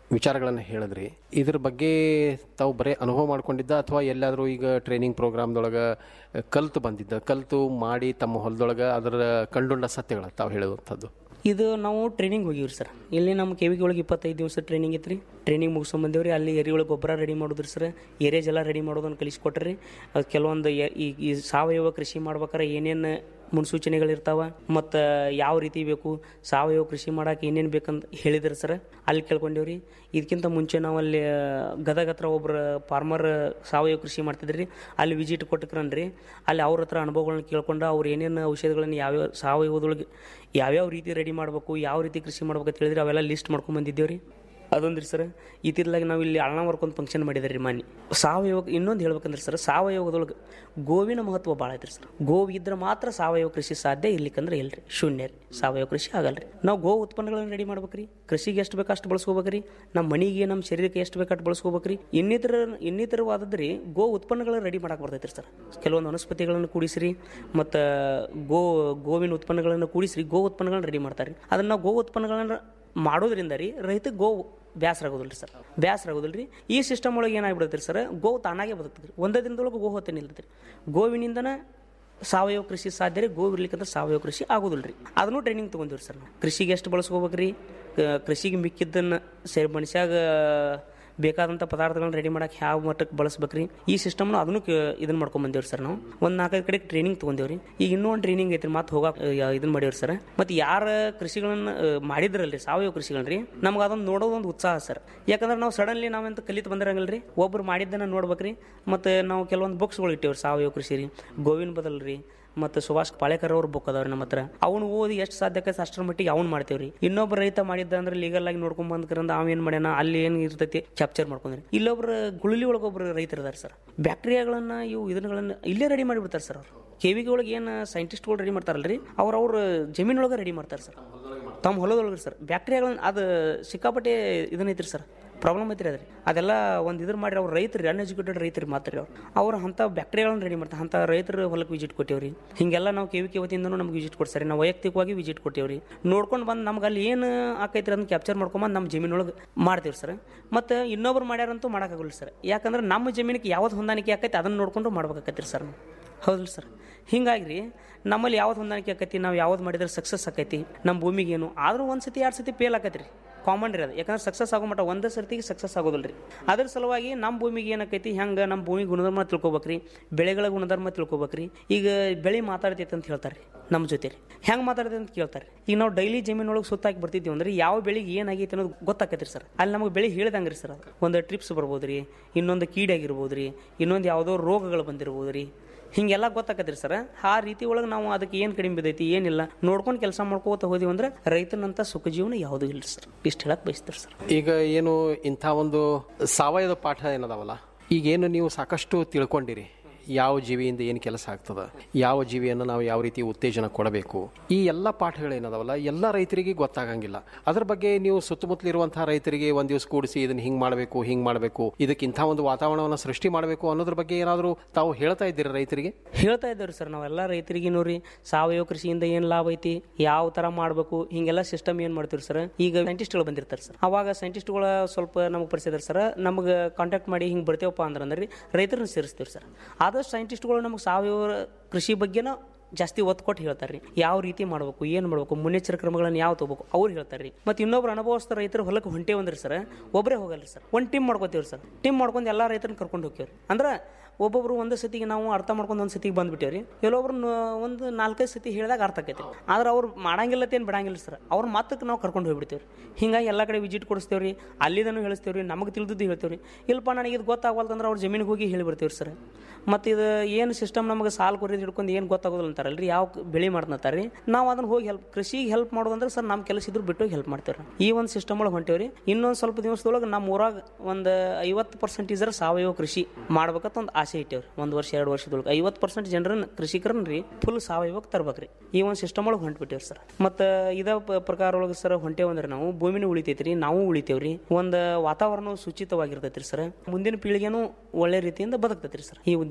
ವಿಚಾರಗಳನ್ನು ಹೇಳಿದ್ರಿ ಇದ್ರ ಬಗ್ಗೆ ತಾವು ಬರೀ ಅನುಭವ ಮಾಡ್ಕೊಂಡಿದ್ದ ಅಥವಾ ಎಲ್ಲಾದರೂ ಈಗ ಟ್ರೈನಿಂಗ್ ಪ್ರೋಗ್ರಾಮ್ದೊಳಗೆ ಕಲ್ತು ಬಂದಿದ್ದ ಕಲ್ತು ಮಾಡಿ ತಮ್ಮ ಹೊಲದೊಳಗೆ ಅದರ ಕಂಡುಂಡ ಸತ್ಯಗಳ ತಾವು ಹೇಳುವಂಥದ್ದು ಇದು ನಾವು ಟ್ರೈನಿಂಗ್ ಹೋಗಿವ್ರಿ ಸರ್ ಇಲ್ಲಿ ನಮ್ಮ ಕೆವಿಗೆ ಒಳಗೆ ಇಪ್ಪತ್ತೈದು ದಿವಸ ಟ್ರೈನಿಂಗ್ ಇತ್ತು ರೀ ಟ್ರೈನಿಂಗ್ ಮುಗಿಸ್ಕೊಂಡ್ ಬಂದೇವ್ರಿ ಅಲ್ಲಿ ಎರಿಗಳ ಗೊಬ್ಬರ ರೆಡಿ ಮಾಡೋದ್ರಿ ಸರ್ ಎರೆ ಜಲ ರೆಡಿ ಮಾಡೋದನ್ನು ಕಲಿಸ್ಕೊಟ್ರಿ ಅದು ಕೆಲವೊಂದು ಎ- ಈ ಈ ಸಾವಯವ ಕೃಷಿ ಮಾಡ್ಬೇಕಾರೆ ಏನೇನು ಮುನ್ಸೂಚನೆಗಳಿರ್ತಾವ ಮತ್ತು ಯಾವ ರೀತಿ ಬೇಕು ಸಾವಯವ ಕೃಷಿ ಮಾಡಕ್ಕೆ ಏನೇನು ಬೇಕಂತ ಹೇಳಿದ್ರು ಸರ್ ಅಲ್ಲಿ ಕೇಳ್ಕೊಂಡೇವ್ರಿ ಇದಕ್ಕಿಂತ ಮುಂಚೆ ನಾವು ಅಲ್ಲಿ ಆ, ಗದಗ ಹತ್ರ ಒಬ್ರು ಫಾರ್ಮರ್ ಸಾವಯವ ಕೃಷಿ ಮಾಡ್ತಿದ್ರಿ ಅಲ್ಲಿ ವಿಸಿಟ್ ಕೊಟ್ಟಕ್ರನ್ರಿ ಅಲ್ಲಿ ಅವ್ರ ಹತ್ರ ಅನುಭವಗಳನ್ನ ಕೇಳ್ಕೊಂಡು ಅವ್ರು ಏನೇನು ಔಷಧಿಗಳನ್ನ ಯಾವ್ಯಾವ ಸಾವಯವದೊಳಗೆ ಯಾವ್ಯಾವ ರೀತಿ ರೆಡಿ ಮಾಡಬೇಕು ಯಾವ ರೀತಿ ಕೃಷಿ ಮಾಡ್ಬೇಕು ಅಂತ ಹೇಳಿದ್ರೆ ಅವೆಲ್ಲ ಲಿಸ್ಟ್ ಮಾಡ್ಕೊಂಡ್ ಬಂದಿದ್ದೇವ್ರಿ ಅದೊಂದ್ರಿ ಸರ್ ಇತ್ತಿರ್ಲಾಗ ನಾವು ಇಲ್ಲಿ ಅಳ್ನಾವರ್ಕ್ ಒಂದು ಫಂಕ್ಷನ್ ಮಾಡಿದ್ರಿ ರೀ ಮಾನಿ ಸಾವಯವ ಇನ್ನೊಂದು ಹೇಳ್ಬೇಕಂದ್ರೆ ಸರ್ ಸಾವಯವದೊಳಗೆ ಗೋವಿನ ಮಹತ್ವ ಭಾಳ ಐತ್ರಿ ಸರ್ ಗೋವು ಇದ್ರೆ ಮಾತ್ರ ಸಾವಯವ ಕೃಷಿ ಸಾಧ್ಯ ಇರ್ಲಿಕ್ಕಂದ್ರೆ ಇಲ್ರಿ ಶೂನ್ಯ ರೀ ಸಾವಯವ ಕೃಷಿ ಆಗಲ್ರಿ ನಾವು ಗೋ ಉತ್ಪನ್ನಗಳನ್ನ ರೆಡಿ ಮಾಡ್ಬೇಕ್ರಿ ಕೃಷಿಗೆ ಎಷ್ಟು ಬೇಕು ಅಷ್ಟು ಬಳಸ್ಕೋಬೇಕ್ರಿ ನಮ್ಮ ಮನೆಗೆ ನಮ್ಮ ಶರೀರಕ್ಕೆ ಎಷ್ಟು ಬೇಕು ಅಷ್ಟು ಬಳಸ್ಕೋಬೇಕ್ರಿ ಇನ್ನಿತರ ಇನ್ನಿತರವಾದದ್ರಿ ಗೋ ಉತ್ಪನ್ನಗಳನ್ನ ರೆಡಿ ಮಾಡಕ್ಕೆ ಬರ್ತೈತ್ರಿ ಸರ್ ಕೆಲವೊಂದು ವನಸ್ಪತಿಗಳನ್ನು ಕೂಡಿಸ್ರಿ ಮತ್ತು ಗೋ ಗೋವಿನ ಉತ್ಪನ್ನಗಳನ್ನು ಕೂಡಿಸ್ರಿ ಗೋ ಉತ್ಪನ್ನಗಳನ್ನ ರೆಡಿ ಮಾಡ್ತಾರೆ ಅದನ್ನ ನಾವು ಗೋ ಉತ್ಪನ್ನಗಳನ್ನ ಮಾಡೋದ್ರಿಂದ ರೀ ರೈತ ಗೋ ಬ್ಯಾಸರ ಆಗೋದಿಲ್ಲ ಸರ್ ಬ್ಯಾಸರ ಆಗೋದಿಲ್ಲ ರೀ ಈ ಸಿಸ್ಟಮ್ ಒಳಗೆ ಏನಾಗ್ಬಿಡುತ್ತೆ ಸರ್ ಗೋ ತಾನಾಗೆ ಬದುಕ್ತದೆ ಒಂದೇ ದಿನದೊಳಗೆ ಗೋ ಹೊತ್ತೆ ನಿಲ್ತದೆ ರೀ ಸಾವಯವ ಕೃಷಿ ಸಾಧ್ಯ ರೀ ಗೋ ಇರ್ಲಿಕ್ಕಂದ್ರೆ ಸಾವಯವ ಕೃಷಿ ಆಗೋದಿಲ್ಲ ರೀ ಅದನ್ನು ಟ್ರೈನಿಂಗ್ ತೊಗೊಂಡಿವ್ರಿ ಸರ್ ನಾವು ಕೃಷಿಗೆ ಎಷ್ಟು ಬಳಸ್ಕೋಬೇಕ್ರಿ ಕ- ಕೃಷಿಗೆ ಮಿಕ್ಕಿದ್ದನ್ನು ಸೇರಿ ಮನುಷ್ಯಾಗ ಬೇಕಾದಂಥ ಪದಾರ್ಥಗಳನ್ನ ರೆಡಿ ಮಾಡಕ್ಕೆ ಯಾವ ಮಟ್ಟಕ್ಕೆ ಬಳಸ್ಬೇಕ್ರಿ ಈ ಸಿಸ್ಟಮ್ನ ಅದನ್ನು ಇದನ್ನ ಮಾಡ್ಕೊಂಡ್ ಬಂದೇವ್ರಿ ಸರ್ ನಾವು ಒಂದು ನಾಲ್ಕೈದು ಕಡೆ ಟ್ರೈನಿಂಗ್ ತೊಗೊಂಡೇವ್ರಿ ಈಗ ಇನ್ನೂ ಒಂದು ಟ್ರೈನಿಂಗ್ ಐತ್ರಿ ಮತ್ತೆ ಹೋಗಾಕ ಇದನ್ನ ಮಾಡೇವ್ರಿ ಸರ್ ಮತ್ತೆ ಯಾರ ಕೃಷಿಗಳನ್ನ ಆ, ಮಾಡಿದ್ರಲ್ರಿ ಸಾವಯವ ಕೃಷಿಗಳ್ರಿ ನಮ್ಗೆ ಅದೊಂದು ನೋಡೋದೊಂದು ಉತ್ಸಾಹ ಸರ್ ಯಾಕಂದ್ರೆ ನಾವು ಸಡನ್ಲಿ ನಾವೆಂತ ಕಲಿತು ಬಂದಿರಂಗಿಲ್ರಿ ಒಬ್ರು ಮಾಡಿದ್ದನ್ನ ನೋಡ್ಬೇಕ್ರಿ ಮತ್ತು ನಾವು ಕೆಲವೊಂದು ಬುಕ್ಸ್ಗಳು ಇಟ್ಟೇವ್ರಿ ಸಾವಯವ ಕೃಷಿ ರೀ ಗೋವಿನ ಬದಲ್ ರೀ ಮತ್ತು ಸುಭಾಷ್ ಪಾಳೇಕರ್ ಅವ್ರ ಬುಕ್ ಅದಾವ್ರಿ ನಮ್ಮ ಹತ್ರ ಅವ್ನು ಓದಿ ಎಷ್ಟು ಸಾಧ್ಯಕ್ಕೆ ಅಷ್ಟರ ಮಟ್ಟಿಗೆ ಅವ್ನು ಮಾಡ್ತೇವ್ರಿ ಇನ್ನೊಬ್ಬ ರೈತ ಮಾಡಿದ್ದ ಅಂದ್ರೆ ಲೀಗಲ್ ಆಗಿ ನೋಡ್ಕೊಂಡ್ ಬಂದ್ಕರಂದ ಅವ ಏನ್ ಮಾಡ್ಯಾನ ಅಲ್ಲಿ ಏನ್ ಇರ್ತೈತಿ ಕ್ಯಾಪ್ಚರ್ ಮಾಡ್ಕೊಂಡ್ರಿ ಇಲ್ಲೊಬ್ರು ಗುಳಲಿ ಒಳಗೊಬ್ರು ರೈತರು ಅದಾರ ಸರ್ ಬ್ಯಾಕ್ಟೀರಿಯಾಗಳನ್ನ ಇವು ಇದನ್ಗಳನ್ನ ಇಲ್ಲೇ ರೆಡಿ ಮಾಡಿಬಿಡ್ತಾರೆ ಸರ್ ಅವ್ರು ಕೆವಿಗೆ ಒಳಗೆ ಏನು ಸೈಂಟಿಸ್ಟ್ಗಳು ರೆಡಿ ಮಾಡ್ತಾರಲ್ರಿ ಅವ್ರು ಅವ್ರ ಜಮೀನೊಳಗೆ ರೆಡಿ ಮಾಡ್ತಾರೆ ಸರ್ ತಮ್ಮ ಹೊಲದೊಳಗೆ ಸರ್ ಬ್ಯಾಕ್ಟೀರಿಯಾಗಳನ್ನ ಅದು ಸಿಕ್ಕಾಪಟ್ಟೆ ಇದನ್ನೈತ್ರಿ ಸರ್ ಪ್ರಾಬ್ಲಮ್ ಐತ್ರಿ ಅದ್ರಿ ಅದೆಲ್ಲ ಒಂದು ಇದ್ರ ಮಾಡ್ರಿ ಅವ್ರು ರೈತರು ಅನ್ಎಜುಕೇಟೆಡ್ ರೈತರು ಮಾತ್ರ ಅವ್ರು ಅವ್ರು ಅಂಥ ಬ್ಯಾಕ್ಟೀರಿಯಾಗಳನ್ನ ರೆಡಿ ಮಾಡ್ತಾರೆ ಅಂಥ ರೈತರ ಹೊಲಕ್ಕೆ ವಿಸಿಟ್ ಕೊಟ್ಟೇವ್ರಿ ಹಿಂಗೆಲ್ಲ ನಾವು ಕೆ ವಿ ಕೆ ವತಿಯಿಂದನೂ ನಮ್ಗೆ ವಿಸಿಟ್ ಕೊಡ್ತಾರೆ ನಾವು ವೈಯಕ್ತಿಕವಾಗಿ ವಿಸಿಟ್ ಕೊಟ್ಟೇವ್ರಿ ನೋಡ್ಕೊಂಡು ಬಂದು ನಮ್ಗೆ ಅಲ್ಲಿ ಏನು ಆಕೈತ್ರಿ ಅದನ್ನ ಕ್ಯಾಪ್ಚರ್ ಮಾಡ್ಕೊಂಬಂದು ನಮ್ಮ ಜಮೀನೊಳಗೆ ಮಾಡ್ತೀವಿ ಸರ್ ಮತ್ತು ಇನ್ನೊಬ್ರು ಮಾಡ್ಯಾರಂತೂ ಮಾಡೋಕ್ಕಾಗಲ್ಲ ಸರ್ ಯಾಕಂದ್ರೆ ನಮ್ಮ ಜಮೀನಿಗೆ ಯಾವ್ದು ಹೊಂದಾಣಿಕೆ ಆಕೈತಿ ಅದನ್ನ ನೋಡ್ಕೊಂಡು ಮಾಡ್ಬೇಕಾಕತ್ರಿ ಸರ್ ನಾವು ಹೌದಿಲ್ಲ ಸರ್ ಹಿಂಗಾಗಿ ರೀ ನಮ್ಮಲ್ಲಿ ಯಾವ್ದು ಹೊಂದಾಣಿಕೆ ಆಕೈತಿ ನಾವು ಯಾವ್ದು ಮಾಡಿದ್ರೆ ಸಕ್ಸಸ್ ಆಕೈತಿ ನಮ್ಮ ಭೂಮಿಗೆ ಏನು ಆದ್ರೂ ಒಂದು ಸತಿ ಎರಡು ಸತಿ ಫೇಲ್ ಆಕೈತಿ ರೀ ಕಾಮನ್ ರೀ ಅದು ಯಾಕಂದ್ರೆ ಸಕ್ಸಸ್ ಆಗೋ ಮಟ್ಟ ಒಂದೇ ಸರ್ತಿಗೆ ಸಕ್ಸಸ್ ಆಗೋದಿಲ್ಲ ರೀ ಅದ್ರ ಸಲುವಾಗಿ ನಮ್ಮ ಭೂಮಿಗೆ ಏನಾಕೈತಿ ಹೆಂಗೆ ನಮ್ಮ ಭೂಮಿ ಗುಣಧರ್ಮ ತಿಳ್ಕೊಬೇಕ್ರಿ ಬೆಳೆಗಳ ಗುಣಧರ್ಮ ತಿಳ್ಕೊಬೇಕ್ರಿ ಈಗ ಬೆಳೆ ಮಾತಾಡ್ತೈತೆ ಅಂತ ಹೇಳ್ತಾರೆ ರೀ ನಮ್ಮ ಜೊತೆ ರೀ ಹೆಂಗೆ ಮಾತಾಡ್ತೈತೆ ಅಂತ ಕೇಳ್ತಾರೆ ಈಗ ನಾವು ಡೈಲಿ ಜಮೀನೊಳಗೆ ಸುತ್ತಾಕಿ ಬರ್ತಿದ್ದೀವಿ ಅಂದ್ರೆ ಯಾವ ಬೆಳೆಗೆ ಏನಾಗೈತೆ ಅನ್ನೋದು ಗೊತ್ತಾಕೈತಿ ಸರ್ ಅಲ್ಲಿ ನಮಗೆ ಬೆಳೆ ಹೇಳ್ದಂಗೆ ರೀ ಸರ್ ಅದು ಒಂದು ಟ್ರಿಪ್ಸ್ ಬರ್ಬೋದು ರೀ ಇನ್ನೊಂದು ಕೀಡಾಗಿರ್ಬೋದು ರೀ ಇನ್ನೊಂದು ಯಾವುದೋ ರೋಗಗಳು ಬಂದಿರ್ಬೋದು ರೀ ಹಿಂಗೆಲ್ಲ ಗೊತ್ತಾಕತ್ರಿ ಸರ್ ಆ ರೀತಿ ಒಳಗೆ ನಾವು ಅದಕ್ಕೆ ಏನು ಕಡಿಮೆ ಬಿದ್ದೈತಿ ಏನಿಲ್ಲ ನೋಡ್ಕೊಂಡು ಕೆಲಸ ಮಾಡ್ಕೋತ ಹೋದಿವಿ ಅಂದ್ರೆ ರೈತನಂತ ಸುಖ ಜೀವನ ಯಾವುದೂ ಇಲ್ಲ ಸರ್ ಇಷ್ಟು ಹೇಳಕ್ ಬಯಸ್ತಾರೆ ಸರ್ ಈಗ ಏನು ಇಂಥ ಒಂದು ಸಾವಯವ ಪಾಠ ಏನದಾವಲ್ಲ ಈಗೇನು ನೀವು ಸಾಕಷ್ಟು ತಿಳ್ಕೊಂಡಿರಿ ಯಾವ ಜೀವಿಯಿಂದ ಏನು ಕೆಲಸ ಆಗ್ತದ ಯಾವ ಜೀವಿಯನ್ನು ನಾವು ಯಾವ ರೀತಿ ಉತ್ತೇಜನ ಕೊಡಬೇಕು ಈ ಎಲ್ಲ ಪಾಠಗಳೇನದಾವಲ್ಲ ಎಲ್ಲ ರೈತರಿಗೆ ಗೊತ್ತಾಗಂಗಿಲ್ಲ ಅದ್ರ ಬಗ್ಗೆ ನೀವು ಸುತ್ತಮುತ್ತಲಿರುವಂತಹ ರೈತರಿಗೆ ಒಂದ್ ದಿವಸ ಕೂಡಿಸಿ ಇದನ್ನ ಹಿಂಗ್ ಮಾಡಬೇಕು ಹಿಂಗ್ ಮಾಡಬೇಕು ಇದಕ್ಕೆ ಇಂಥ ಒಂದು ವಾತಾವರಣವನ್ನು ಸೃಷ್ಟಿ ಮಾಡಬೇಕು ಅನ್ನೋದ್ರ ಬಗ್ಗೆ ಏನಾದರೂ ತಾವು ಹೇಳ್ತಾ ಇದ್ದೀರಾ ರೈತರಿಗೆ ಹೇಳ್ತಾ ಇದ್ದೇವ್ರಿ ಸರ್ ನಾವೆಲ್ಲ ರೈತರಿಗೆ ನೋಡ್ರಿ ಸಾವಯವ ಕೃಷಿಯಿಂದ ಏನು ಲಾಭ ಐತಿ ಯಾವ ತರ ಮಾಡಬೇಕು ಹಿಂಗೆಲ್ಲ ಸಿಸ್ಟಮ್ ಏನು ಮಾಡ್ತೀವಿ ಸರ್ ಈಗ ಸೈಂಟಿಸ್ಟ್ಗಳು ಬಂದಿರ್ತಾರೆ ಸರ್ ಅವಾಗ ಸೈಂಟಿಸ್ಟ್ಗಳ ಸ್ವಲ್ಪ ನಮಗೆ ಪರಿಸಿದಾರೆ ಸರ್ ನಮಗೆ ಕಾಂಟ್ಯಾಕ್ಟ್ ಮಾಡಿ ಹಿಂಗೆ ಬರ್ತೇವಪ್ಪ ಅಂದ್ರೆ ಅಂದ್ರೆ ರೈತರನ್ನ ಸೇರಿಸ್ತೀವಿ ಸರ್ ಆದಷ್ಟು ಸೈಂಟಿಸ್ಟ್ಗಳು ನಮಗೆ ಸಾವಯವ ಕೃಷಿ ಬಗ್ಗೆನ ಜಾಸ್ತಿ ಒತ್ತು ಕೊಟ್ಟು ಹೇಳ್ತಾರೆ ರೀ ಯಾವ ರೀತಿ ಮಾಡಬೇಕು ಏನು ಮಾಡಬೇಕು ಮುನ್ನೆಚ್ಚರ ಕ್ರಮಗಳನ್ನು ಯಾವ ತಗೋಬೇಕು ಅವ್ರು ಹೇಳ್ತಾರೆ ರೀ ಮತ್ತು ಇನ್ನೊಬ್ರು ಅನುಭವಸ್ಥ ರೈತರು ಹೊಲಕ್ಕೆ ಹೊಂಟೇವಂದ್ರಿ ಸರ್ ಒಬ್ಬರೇ ಹೋಗಲ್ಲ ಸರ್ ಒಂದು ಟೀಮ್ ಮಾಡ್ಕೋತೀವಿ ಸರ್ ಟೀಮ್ ಮಾಡ್ಕೊಂಡು ಎಲ್ಲ ರೈತರನ್ನ ಕರ್ಕೊಂಡು ಹೋಗ್ತೀವಿ ಅಂದ್ರೆ ಒಬ್ಬೊಬ್ರು ಒಂದು ಸತಿಗೆ ನಾವು ಅರ್ಥ ಮಾಡ್ಕೊಂಡು ಒಂದು ಸತಿಗೆ ಬಂದ್ಬಿಟ್ಟೇವ್ರಿ ಕೆಲವೊಬ್ರು ನ- ಒಂದು ನಾಲ್ಕೈದು ಸತಿ ಹೇಳಿದಾಗ ಅರ್ಥ ಆಕೈತಿ ಆದ್ರೆ ಅವ್ರು ಮಾಡಂಗಿಲ್ಲತ್ತೇನು ಬಿಡಂಗಿಲ್ಲ ಸರ್ ಅವ್ರ ಮಾತಕ್ಕೆ ನಾವು ಕರ್ಕೊಂಡು ಹೋಗ್ಬಿಡ್ತೀವಿ ಹಿಂಗಾಗಿ ಎಲ್ಲ ಕಡೆ ವಿಸಿಟ್ ಕೊಡಿಸ್ತೇವೆ ರೀ ಅಲ್ಲಿದನ್ನು ಹೇಳಿಸ್ತೇವೆ ರೀ ನಮಗೆ ತಿಳಿದಿದ್ದು ಹೇಳ್ತೇವೆ ರೀ ಇಲ್ಲಪ್ಪ ನನಗೆ ಇದು ಗೊತ್ತಾಗವಲ್ತಂದ್ರೆ ಅವ್ರ ಜಮೀನಿಗೆ ಹೋಗಿ ಹೇಳಿಬಿಡ್ತೀವಿ ಸರ್ ಮತ್ತು ಇದು ಏನು ಸಿಸ್ಟಮ್ ನಮಗೆ ಸಾಲು ಕೊರಿದು ಹಿಡ್ಕೊಂಡು ಏನು ಗೊತ್ತಾಗೋದಿಲ್ಲ ಅಂತಾರಲ್ರಿ ಯಾವ ಕ- ಬೆಳೆ ಮಾಡ್ತಾರೆ ರೀ ನಾವು ಅದನ್ನ ಹೋಗಿ ಹೆಲ್ಪ್ ಕೃಷಿಗೆ ಹೆಲ್ಪ್ ಮಾಡೋದಂದ್ರೆ ಸರ್ ನಮ್ಮ ಕೆಲಸ ಇದ್ರು ಬಿಟ್ಟು ಹೆಲ್ಪ್ ಮಾಡ್ತೇವೆ ಈ ಒಂದು ಸಿಸ್ಟಮ್ ಒಳಗೆ ಹೊಂಟೇವ್ರಿ ಇನ್ನೊಂದು ಸ್ವಲ್ಪ ದಿವಸದೊಳಗೆ ನಮ್ಮ ಊರಾಗ ಒಂದು ಐವತ್ತು ಪರ್ಸೆಂಟೇಜರ ಸಾವಯವ ಕೃಷಿ ಮಾಡ್ಬೇಕಂತ ಒಂದು ಆಸೆ ಇಟ್ಟೇವ್ರಿ ಒಂದು ವರ್ಷ ಎರಡು ವರ್ಷದೊಳಗೆ ಐವತ್ತು ಪರ್ಸೆಂಟ್ ಜನರನ್ನ ಕೃಷಿಕರನ್ನ ರೀ ಫುಲ್ ಸಾವಯವಕ್ಕೆ ತರ್ಬೇಕ್ರಿ ಈ ಒಂದು ಸಿಸ್ಟಮ್ ಒಳಗೆ ಹೊಂಟ್ಬಿಟ್ಟೇವ್ರಿ ಸರ್ ಮತ್ತು ಇದ ಪ- ಪ್ರಕಾರ ಒಳಗೆ ಸರ್ ಹೊಂಟೇವಂದ್ರೆ ನಾವು ಭೂಮಿನೂ ಉಳಿತೈತ್ರಿ ನಾವು ಉಳಿತೇವ್ರಿ ಒಂದು ವಾತಾವರಣ ಸುಚಿತವಾಗಿರ್ತೈತ್ರಿ ಸರ್ ಮುಂದಿನ ಪೀಳಿಗೆನೂ ಒಳ್ಳೆ ರೀತಿಯಿಂದ ಬದುಕ್ತೈತ್ರಿ ಸರ್ ಈ ಉದ್ದೇಶ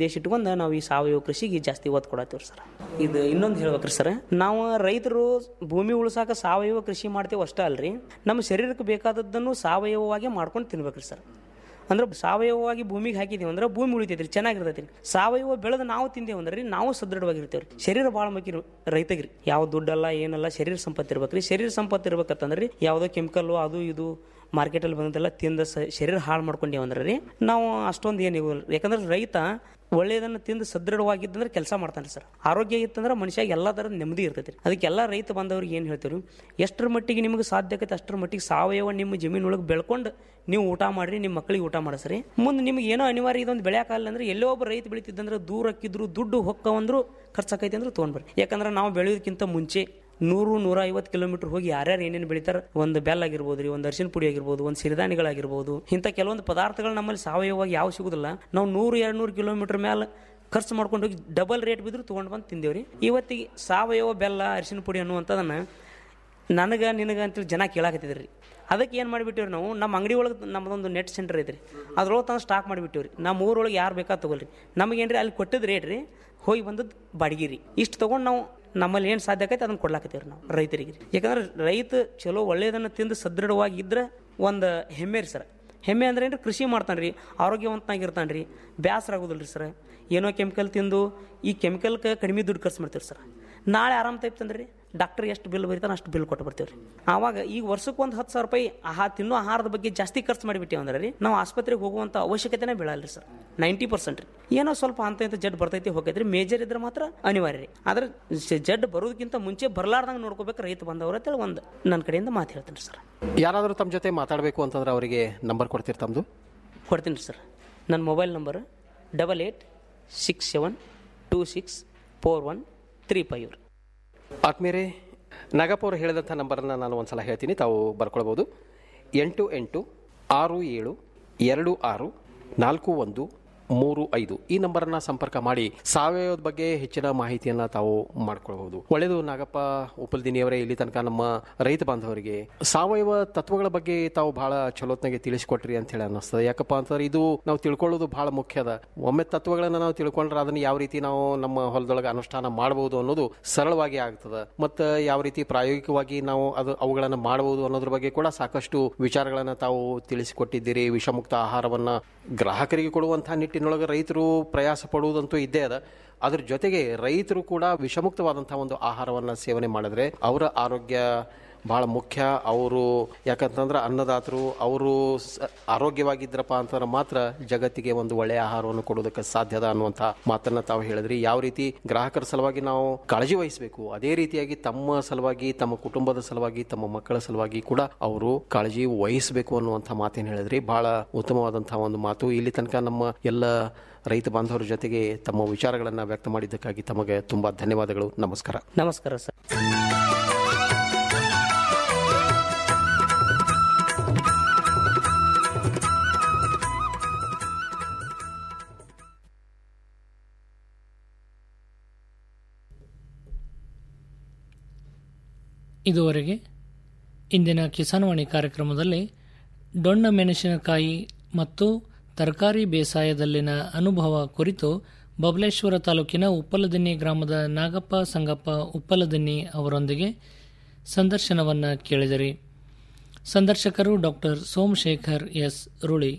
ಉದ್ದೇಶ ಇಟ್ಕೊಂಡು ನಾವು ಈ ಸಾವಯವ ಕೃಷಿಗೆ ಜಾಸ್ತಿ ಒತ್ತು ಕೊಡತ್ತೀವಿ ಸರ್ ಇದು ಇನ್ನೊಂದು ಹೇಳ್ಬೇಕ್ರಿ ಸರ್ ನಾವು ರೈತರು ಭೂಮಿ ಉಳಿಸಾಕ ಸಾವಯವ ಕೃಷಿ ಮಾಡ್ತೇವೆ ಅಷ್ಟೇ ಅಲ್ರಿ ನಮ್ಮ ಶರೀರಕ್ಕೆ ಬೇಕಾದದ್ದನ್ನು ಸಾವಯವವಾಗಿ ಮಾಡ್ಕೊಂಡು ತಿನ್ಬೇಕ್ರಿ ಸರ್ ಅಂದ್ರೆ ಸಾವಯವವಾಗಿ ಭೂಮಿಗೆ ಹಾಕಿದೀವಿ ಅಂದ್ರೆ ಭೂಮಿ ಉಳಿತೈತ್ರಿ ಚೆನ್ನಾಗಿರ್ತೈತಿ ಸಾವಯವ ಬೆಳೆದು ನಾವು ತಿಂದೇವು ಅಂದ್ರೆ ನಾವು ಸದೃಢವಾಗಿರ್ತೇವೆ ರೀ ಶರೀರ ಭಾಳ ಮುಖ್ಯ ರೀ ರೈತಗ್ರಿ ಯಾವ ದುಡ್ಡಲ್ಲ ಏನಲ್ಲ ಶರೀರ ಸಂಪತ್ತು ಇರ್ಬೇಕ್ರಿ ಶರೀರ ಸಂಪತ್ತು ಇರ್ಬೇಕಂತಂದ್ರೆ ರೀ ಯಾವುದೋ ಕೆಮಿಕಲ್ಲು ಅದು ಇದು ಮಾರ್ಕೆಟಲ್ಲಿ ಬಂದದೆಲ್ಲ ತಿಂದ ಸ- ಶರೀರ ಹಾಳು ಮಾಡ್ಕೊಂಡೇವು ಅಂದ್ರೆ ರೀ ನಾವು ಅಷ್ಟೊಂದು ಏನು ಯಾಕಂದ್ರೆ ರೈತ ಒಳ್ಳೆಯದನ್ನು ತಿಂದು ಸದೃಢವಾಗಿದ್ದಂದ್ರೆ ಕೆಲಸ ಮಾಡ್ತಾನೆ ಸರ್ ಆರೋಗ್ಯ ಇತ್ತಂದ್ರೆ ಮನುಷ್ಯ ಎಲ್ಲ ಥರದ ನೆಮ್ಮದಿ ಇರ್ತೈತಿ ಅದಕ್ಕೆಲ್ಲ ರೈತ ಬಂದವ್ರಿಗೆ ಏನು ಹೇಳ್ತೀವಿ ಎಷ್ಟರ ಮಟ್ಟಿಗೆ ನಿಮಗೆ ಸಾಧ್ಯ ಆಕೈತೆ ಅಷ್ಟರ ಮಟ್ಟಿಗೆ ಸಾವಯವ ನಿಮ್ಮ ಜಮೀನೊಳಗೆ ಬೆಳ್ಕೊಂಡು ನೀವು ಊಟ ಮಾಡ್ರಿ ನಿಮ್ಮ ಮಕ್ಕಳಿಗೆ ಊಟ ಮಾಡಿಸ್ರಿ ಮುಂದೆ ನಿಮ್ಗೆ ಏನೋ ಅನಿವಾರ್ಯ ಇದೊಂದು ಬೆಳೆಯೋಕ್ಕಾಗಲ್ಲ ಅಂದ್ರೆ ಎಲ್ಲೋ ಒಬ್ಬ ರೈತ ಬೆಳಿತಿದ್ದಂದ್ರೆ ದೂರ ಹಾಕಿದ್ರು ದುಡ್ಡು ಹೊಕ್ಕವಂದ್ರು ಖರ್ಚಾಕೈತೆ ಅಂದ್ರೆ ತೊಗೊಂಡ್ಬರ್ರಿ ಯಾಕಂದ್ರೆ ನಾವು ಬೆಳೆಯೋದಕ್ಕಿಂತ ಮುಂಚೆ ನೂರು ನೂರ ಐವತ್ತು ಕಿಲೋಮೀಟರ್ ಹೋಗಿ ಯಾರ್ಯಾರು ಏನೇನು ಬೆಳಿತಾರೆ ಒಂದು ಬೆಲ್ಲ ಆಗಿರ್ಬೋದು ರೀ ಒಂದು ಅರಿಶಿನ ಪುಡಿ ಆಗಿರ್ಬೋದು ಒಂದು ಸಿರಿಧಾನ್ಯಗಳಾಗಿರ್ಬೋದು ಇಂಥ ಕೆಲವೊಂದು ಪದಾರ್ಥಗಳು ನಮ್ಮಲ್ಲಿ ಸಾವಯವವಾಗಿ ಯಾವ ಸಿಗುದಿಲ್ಲ ನಾವು ನೂರು ಎರಡು ನೂರು ಕಿಲೋಮೀಟರ್ ಮೇಲೆ ಖರ್ಚು ಮಾಡ್ಕೊಂಡು ಹೋಗಿ ಡಬಲ್ ರೇಟ್ ಬಿದ್ರು ತೊಗೊಂಡು ಬಂದು ತಿಂದೇವ್ರಿ ಇವತ್ತಿಗೆ ಸಾವಯವ ಬೆಲ್ಲ ಅರಿಶಿನ ಪುಡಿ ಅನ್ನುವಂಥದ್ದನ್ನ ನನಗೆ ನಿನಗೆ ಅಂತೇಳಿ ಜನ ಕೇಳಾಕತ್ತಿದ್ರಿ ಅದಕ್ಕೆ ಏನು ಮಾಡಿಬಿಟ್ಟಿವ್ರಿ ನಾವು ನಮ್ಮ ಅಂಗಡಿ ಒಳಗೆ ನಮ್ಮದೊಂದು ನೆಟ್ ಸೆಂಟರ್ ಐತ್ರಿ ಅದ್ರೊಳಗೆ ತಂದು ಸ್ಟಾಕ್ ಮಾಡಿಬಿಟ್ಟಿವ್ರಿ ನಮ್ಮ ಊರೊಳಗೆ ಯಾರು ಬೇಕಾ ತಗೊಳ್ರಿ ನಮಗೇನ್ರಿ ಅಲ್ಲಿ ಕೊಟ್ಟಿದ್ದು ರೇಟ್ ರೀ ಹೋಗಿ ಬಂದದ್ದು ಬಾಡಿಗೆ ರೀ ಇಷ್ಟು ತೊಗೊಂಡು ನಾವು ನಮ್ಮಲ್ಲಿ ಏನು ಸಾಧ್ಯ ಆಕೈತೆ ಅದನ್ನು ಕೊಡ್ಲಾಕತ್ತೀವಿ ನಾವು ರೈತರಿಗೆ ರೀ. ಯಾಕಂದ್ರೆ ರೈತ ಚಲೋ ಒಳ್ಳೆಯದನ್ನು ತಿಂದು ಸದೃಢವಾಗಿದ್ದರೆ ಒಂದು ಹೆಮ್ಮೆ ರೀ ಸರ್ ಹೆಮ್ಮೆ ಅಂದ್ರೆ ಏನು ಕೃಷಿ ಮಾಡ್ತಾನೆ ರೀ ಆರೋಗ್ಯವಂತನಾಗಿರ್ತಾನೆ ರೀ ಬೇಸರ ಆಗೋದಿಲ್ಲ ರೀ ಸರ್ ಏನೋ ಕೆಮಿಕಲ್ ತಿಂದು ಈ ಕೆಮಿಕಲ್ಗೆ ಕಡಿಮೆ ದುಡ್ಡು ಖರ್ಚು ಮಾಡ್ತೀವಿ ಸರ್ ನಾಳೆ ಆರಾಮ ತೈಪ್ತಂದ್ರೆ ರೀ ಡಾಕ್ಟರ್ ಎಷ್ಟು ಬಿಲ್ ಬರೀತಾನೆ ಅಷ್ಟು ಬಿಲ್ ಕೊಟ್ಟು ಬರ್ತೀವಿ ರೀ ಆವಾಗ ಈಗ ವರ್ಷಕ್ಕೆ ಒಂದು ಹತ್ತು ಸಾವಿರ ರೂಪಾಯಿ ಆಹಾರ ತಿನ್ನೋ ಆಹಾರದ ಬಗ್ಗೆ ಜಾಸ್ತಿ ಖರ್ಚು ಮಾಡಿಬಿಟ್ಟಿವಿ ಅಂದ್ರೆ ರೀ ನಾವು ಆಸ್ಪತ್ರೆಗೆ ಹೋಗುವಂಥ ಅವಶ್ಯಕತೆನೇ ಬೀಳಲ್ಲ ರೀ ಸರ್ ನೈಂಟಿ ಪರ್ಸೆಂಟ್ ರೀ ಏನೋ ಸ್ವಲ್ಪ ಅಂತ ಇಂಥ ಜಡ್ ಬರ್ತೈತಿ ಹೋಗೈತ್ರಿ ಮೇಜರ್ ಇದ್ರೆ ಮಾತ್ರ ಅನಿವಾರ್ಯ ರೀ ಆದ್ರೆ ಸ- ಜಡ್ ಬರೋದಕ್ಕಿಂತ ಮುಂಚೆ ಬರ್ಲಾರ್ದಂಗೆ ನೋಡ್ಕೋಬೇಕು ರೈತ ಬಂದವ್ರ ಅಂತೇಳಿ ಒಂದು ನನ್ನ ಕಡೆಯಿಂದ ಮಾತು ಹೇಳ್ತೀನಿ ಸರ್ ಯಾರಾದರೂ ತಮ್ಮ ಜೊತೆ ಮಾತಾಡಬೇಕು ಅಂತಂದ್ರೆ ಅವರಿಗೆ ನಂಬರ್ ಕೊಡ್ತೀರಿ ತಮ್ಮದು ಕೊಡ್ತೀನಿ ಸರ್ ನನ್ನ mobile number double eight six seven two six four one three five ಆತ್ಮೀಯರೇ ನಾಗಪ್ಪ ಅವರು ಹೇಳಿದಂಥ ನಂಬರನ್ನು ನಾನು ಒಂದ್ಸಲ ಹೇಳ್ತೀನಿ ತಾವು ಬರ್ಕೊಳ್ಬೋದು ಎಂಟು ಎಂಟು ಆರು ಏಳು ಎರಡು ಆರು ನಾಲ್ಕು ಒಂದು ಮೂರು ಐದು ಈ ನಂಬರನ್ನ ಸಂಪರ್ಕ ಮಾಡಿ ಸಾವಯವದ ಬಗ್ಗೆ ಹೆಚ್ಚಿನ ಮಾಹಿತಿಯನ್ನ ತಾವು ಮಾಡ್ಕೊಳ್ಬಹುದು ಒಳ್ಳೆಯದು ನಾಗಪ್ಪ ಉಪಲ್ದಿನಿಯವರೇ ಇಲ್ಲಿ ತನಕ ನಮ್ಮ ರೈತ ಬಾಂಧವರಿಗೆ ಸಾವಯವ ತತ್ವಗಳ ಬಗ್ಗೆ ತಾವು ಬಹಳ ಚಲೋತ್ನಾಗೆ ತಿಳಿಸ್ಕೊಟ್ರಿ ಅಂತ ಹೇಳಿ ಅನ್ನಿಸ್ತದೆ ಯಾಕಪ್ಪ ಅಂತಂದ್ರೆ ಇದು ನಾವು ತಿಳ್ಕೊಳ್ಳೋದು ಬಹಳ ಮುಖ್ಯ ಅದ ಒಮ್ಮೆ ತತ್ವಗಳನ್ನ ನಾವು ತಿಳ್ಕೊಂಡ್ರೆ ಅದನ್ನ ಯಾವ ರೀತಿ ನಾವು ನಮ್ಮ ಹೊಲದೊಳಗೆ ಅನುಷ್ಠಾನ ಮಾಡಬಹುದು ಅನ್ನೋದು ಸರಳವಾಗಿ ಆಗ್ತದೆ ಮತ್ತು ಯಾವ ರೀತಿ ಪ್ರಾಯೋಗಿಕವಾಗಿ ನಾವು ಅದು ಅವುಗಳನ್ನು ಮಾಡಬಹುದು ಅನ್ನೋದ್ರ ಬಗ್ಗೆ ಕೂಡ ಸಾಕಷ್ಟು ವಿಚಾರಗಳನ್ನ ತಾವು ತಿಳಿಸಿಕೊಟ್ಟಿದ್ದೀರಿ ವಿಷಮುಕ್ತ ಆಹಾರವನ್ನ ಗ್ರಾಹಕರಿಗೆ ಕೊಡುವಂತಹ ನಿಟ್ಟಿನೊಳಗೆ ರೈತರು ಪ್ರಯಾಸ ಪಡುವುದಂತೂ ಇದ್ದೇ ಅದ ಅದ್ರ ಜೊತೆಗೆ ರೈತರು ಕೂಡ ವಿಷಮುಕ್ತವಾದಂತಹ ಒಂದು ಆಹಾರವನ್ನ ಸೇವನೆ ಮಾಡಿದ್ರೆ ಅವರ ಆರೋಗ್ಯ ಬಹಳ ಮುಖ್ಯ ಅವರು ಯಾಕಂತಂದ್ರೆ ಅನ್ನದಾತರು ಅವರು ಸ- ಆರೋಗ್ಯವಾಗಿದ್ರಪ್ಪ ಅಂತಂದ್ರೆ ಮಾತ್ರ ಜಗತ್ತಿಗೆ ಒಂದು ಒಳ್ಳೆಯ ಆಹಾರವನ್ನು ಕೊಡೋದಕ್ಕೆ ಸಾಧ್ಯದ ಅನ್ನುವಂಥ ಮಾತನ್ನ ತಾವು ಹೇಳಿದ್ರಿ ಯಾವ ರೀತಿ ಗ್ರಾಹಕರ ಸಲುವಾಗಿ ನಾವು ಕಾಳಜಿ ವಹಿಸಬೇಕು ಅದೇ ರೀತಿಯಾಗಿ ತಮ್ಮ ಸಲುವಾಗಿ ತಮ್ಮ ಕುಟುಂಬದ ಸಲುವಾಗಿ ತಮ್ಮ ಮಕ್ಕಳ ಸಲುವಾಗಿ ಕೂಡ ಅವರು ಕಾಳಜಿ ವಹಿಸಬೇಕು ಅನ್ನುವಂಥ ಮಾತೇನು ಹೇಳಿದ್ರಿ ಬಹಳ ಉತ್ತಮವಾದಂತಹ ಒಂದು ಮಾತು ಇಲ್ಲಿ ತನಕ ನಮ್ಮ ಎಲ್ಲ ರೈತ ಬಾಂಧವರ ಜೊತೆಗೆ ತಮ್ಮ ವಿಚಾರಗಳನ್ನು ವ್ಯಕ್ತ ಮಾಡಿದ್ದಕ್ಕಾಗಿ ತಮಗೆ ತುಂಬಾ ಧನ್ಯವಾದಗಳು ನಮಸ್ಕಾರ ನಮಸ್ಕಾರ ಸರ್ ಇದುವರೆಗೆ ಇಂದಿನ ಕಿಸಾನ್ವಾಣಿ ಕಾರ್ಯಕ್ರಮದಲ್ಲಿ ಡೊಣ್ಣ ಮೆಣಸಿನಕಾಯಿ ಮತ್ತು ತರಕಾರಿ ಬೇಸಾಯದಲ್ಲಿನ ಅನುಭವ ಕುರಿತು ಬಬಲೇಶ್ವರ ತಾಲೂಕಿನ ಉಪ್ಪಲದಿನ್ನಿ ಗ್ರಾಮದ ನಾಗಪ್ಪ ಸಂಗಪ್ಪ ಉಪ್ಪಲದಿನ್ನಿ ಅವರೊಂದಿಗೆ ಸಂದರ್ಶನವನ್ನು ಕೇಳಿದಿರಿ ಸಂದರ್ಶಕರು ಡಾಕ್ಟರ್ ಸೋಮಶೇಖರ್ ಎಸ್ ರುಳಿ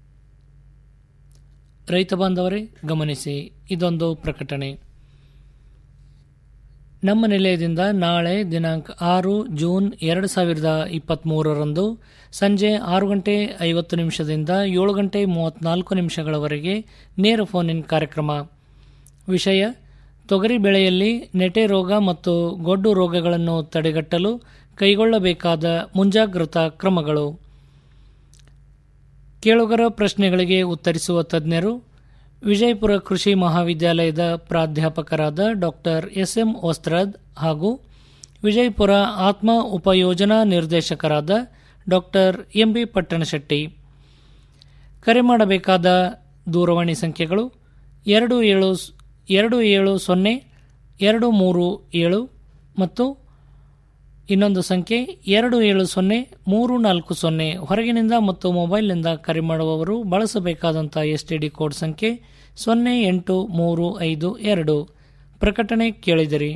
ರೈತ ಬಾಂಧವರೇ ಗಮನಿಸಿ ಇದೊಂದು ಪ್ರಕಟಣೆ ನಮ್ಮ ನಿಲಯದಿಂದ ನಾಳೆ ದಿನಾಂಕ ಆರು ಜೂನ್ ಎರಡು ಸಾವಿರದ ಇಪ್ಪತ್ತ್ಮೂರರಂದು ಸಂಜೆ ಆರು ಗಂಟೆ ಐವತ್ತು ನಿಮಿಷದಿಂದ ಏಳು ಗಂಟೆ ಮೂವತ್ತ್ನಾಲ್ಕು ನಿಮಿಷಗಳವರೆಗೆ ನೇರ ಫೋನ್ ಇನ್ ಕಾರ್ಯಕ್ರಮ ವಿಷಯ ತೊಗರಿ ಬೆಳೆಯಲ್ಲಿ ನೆಟೆ ರೋಗ ಮತ್ತು ಗೊಡ್ಡು ರೋಗಗಳನ್ನು ತಡೆಗಟ್ಟಲು ಕೈಗೊಳ್ಳಬೇಕಾದ ಮುಂಜಾಗ್ರತಾ ಕ್ರಮಗಳು ಕೇಳುಗರ ಪ್ರಶ್ನೆಗಳಿಗೆ ಉತ್ತರಿಸುವ ತಜ್ಞರು ವಿಜಯಪುರ ಕೃಷಿ ಮಹಾವಿದ್ಯಾಲಯದ ಪ್ರಾಧ್ಯಾಪಕರಾದ ಡಾಕ್ಟರ್ ಎಸ್ ಎಂ ವಸ್ತ್ರದ್ ಹಾಗೂ ವಿಜಯಪುರ ಆತ್ಮ ಉಪಯೋಜನಾ ನಿರ್ದೇಶಕರಾದ ಡಾಕ್ಟರ್ ಎಂ ಬಿ ಪಟ್ಟಣಶೆಟ್ಟಿ ಕರೆ ಮಾಡಬೇಕಾದ ದೂರವಾಣಿ ಸಂಖ್ಯೆಗಳು ಎರಡು ಏಳು ಎರಡು ಏಳು ಸೊನ್ನೆ ಎರಡು ಮೂರು ಏಳು ಮತ್ತು ಇನ್ನೊಂದು ಸಂಖ್ಯೆ ಎರಡು ಏಳು ಸೊನ್ನೆ ಮೂರು ನಾಲ್ಕು ಸೊನ್ನೆ ಹೊರಗಿನಿಂದ ಮತ್ತು ಮೊಬೈಲ್ನಿಂದ ಕರೆ ಮಾಡುವವರು ಬಳಸಬೇಕಾದಂಥ ಎಸ್ ಟಿ ಡಿ ಕೋಡ್ ಸಂಖ್ಯೆ ಸೊನ್ನೆ ಎಂಟು ಮೂರು ಐದು ಎರಡು ಪ್ರಕಟಣೆ ಕೇಳಿದಿರಿ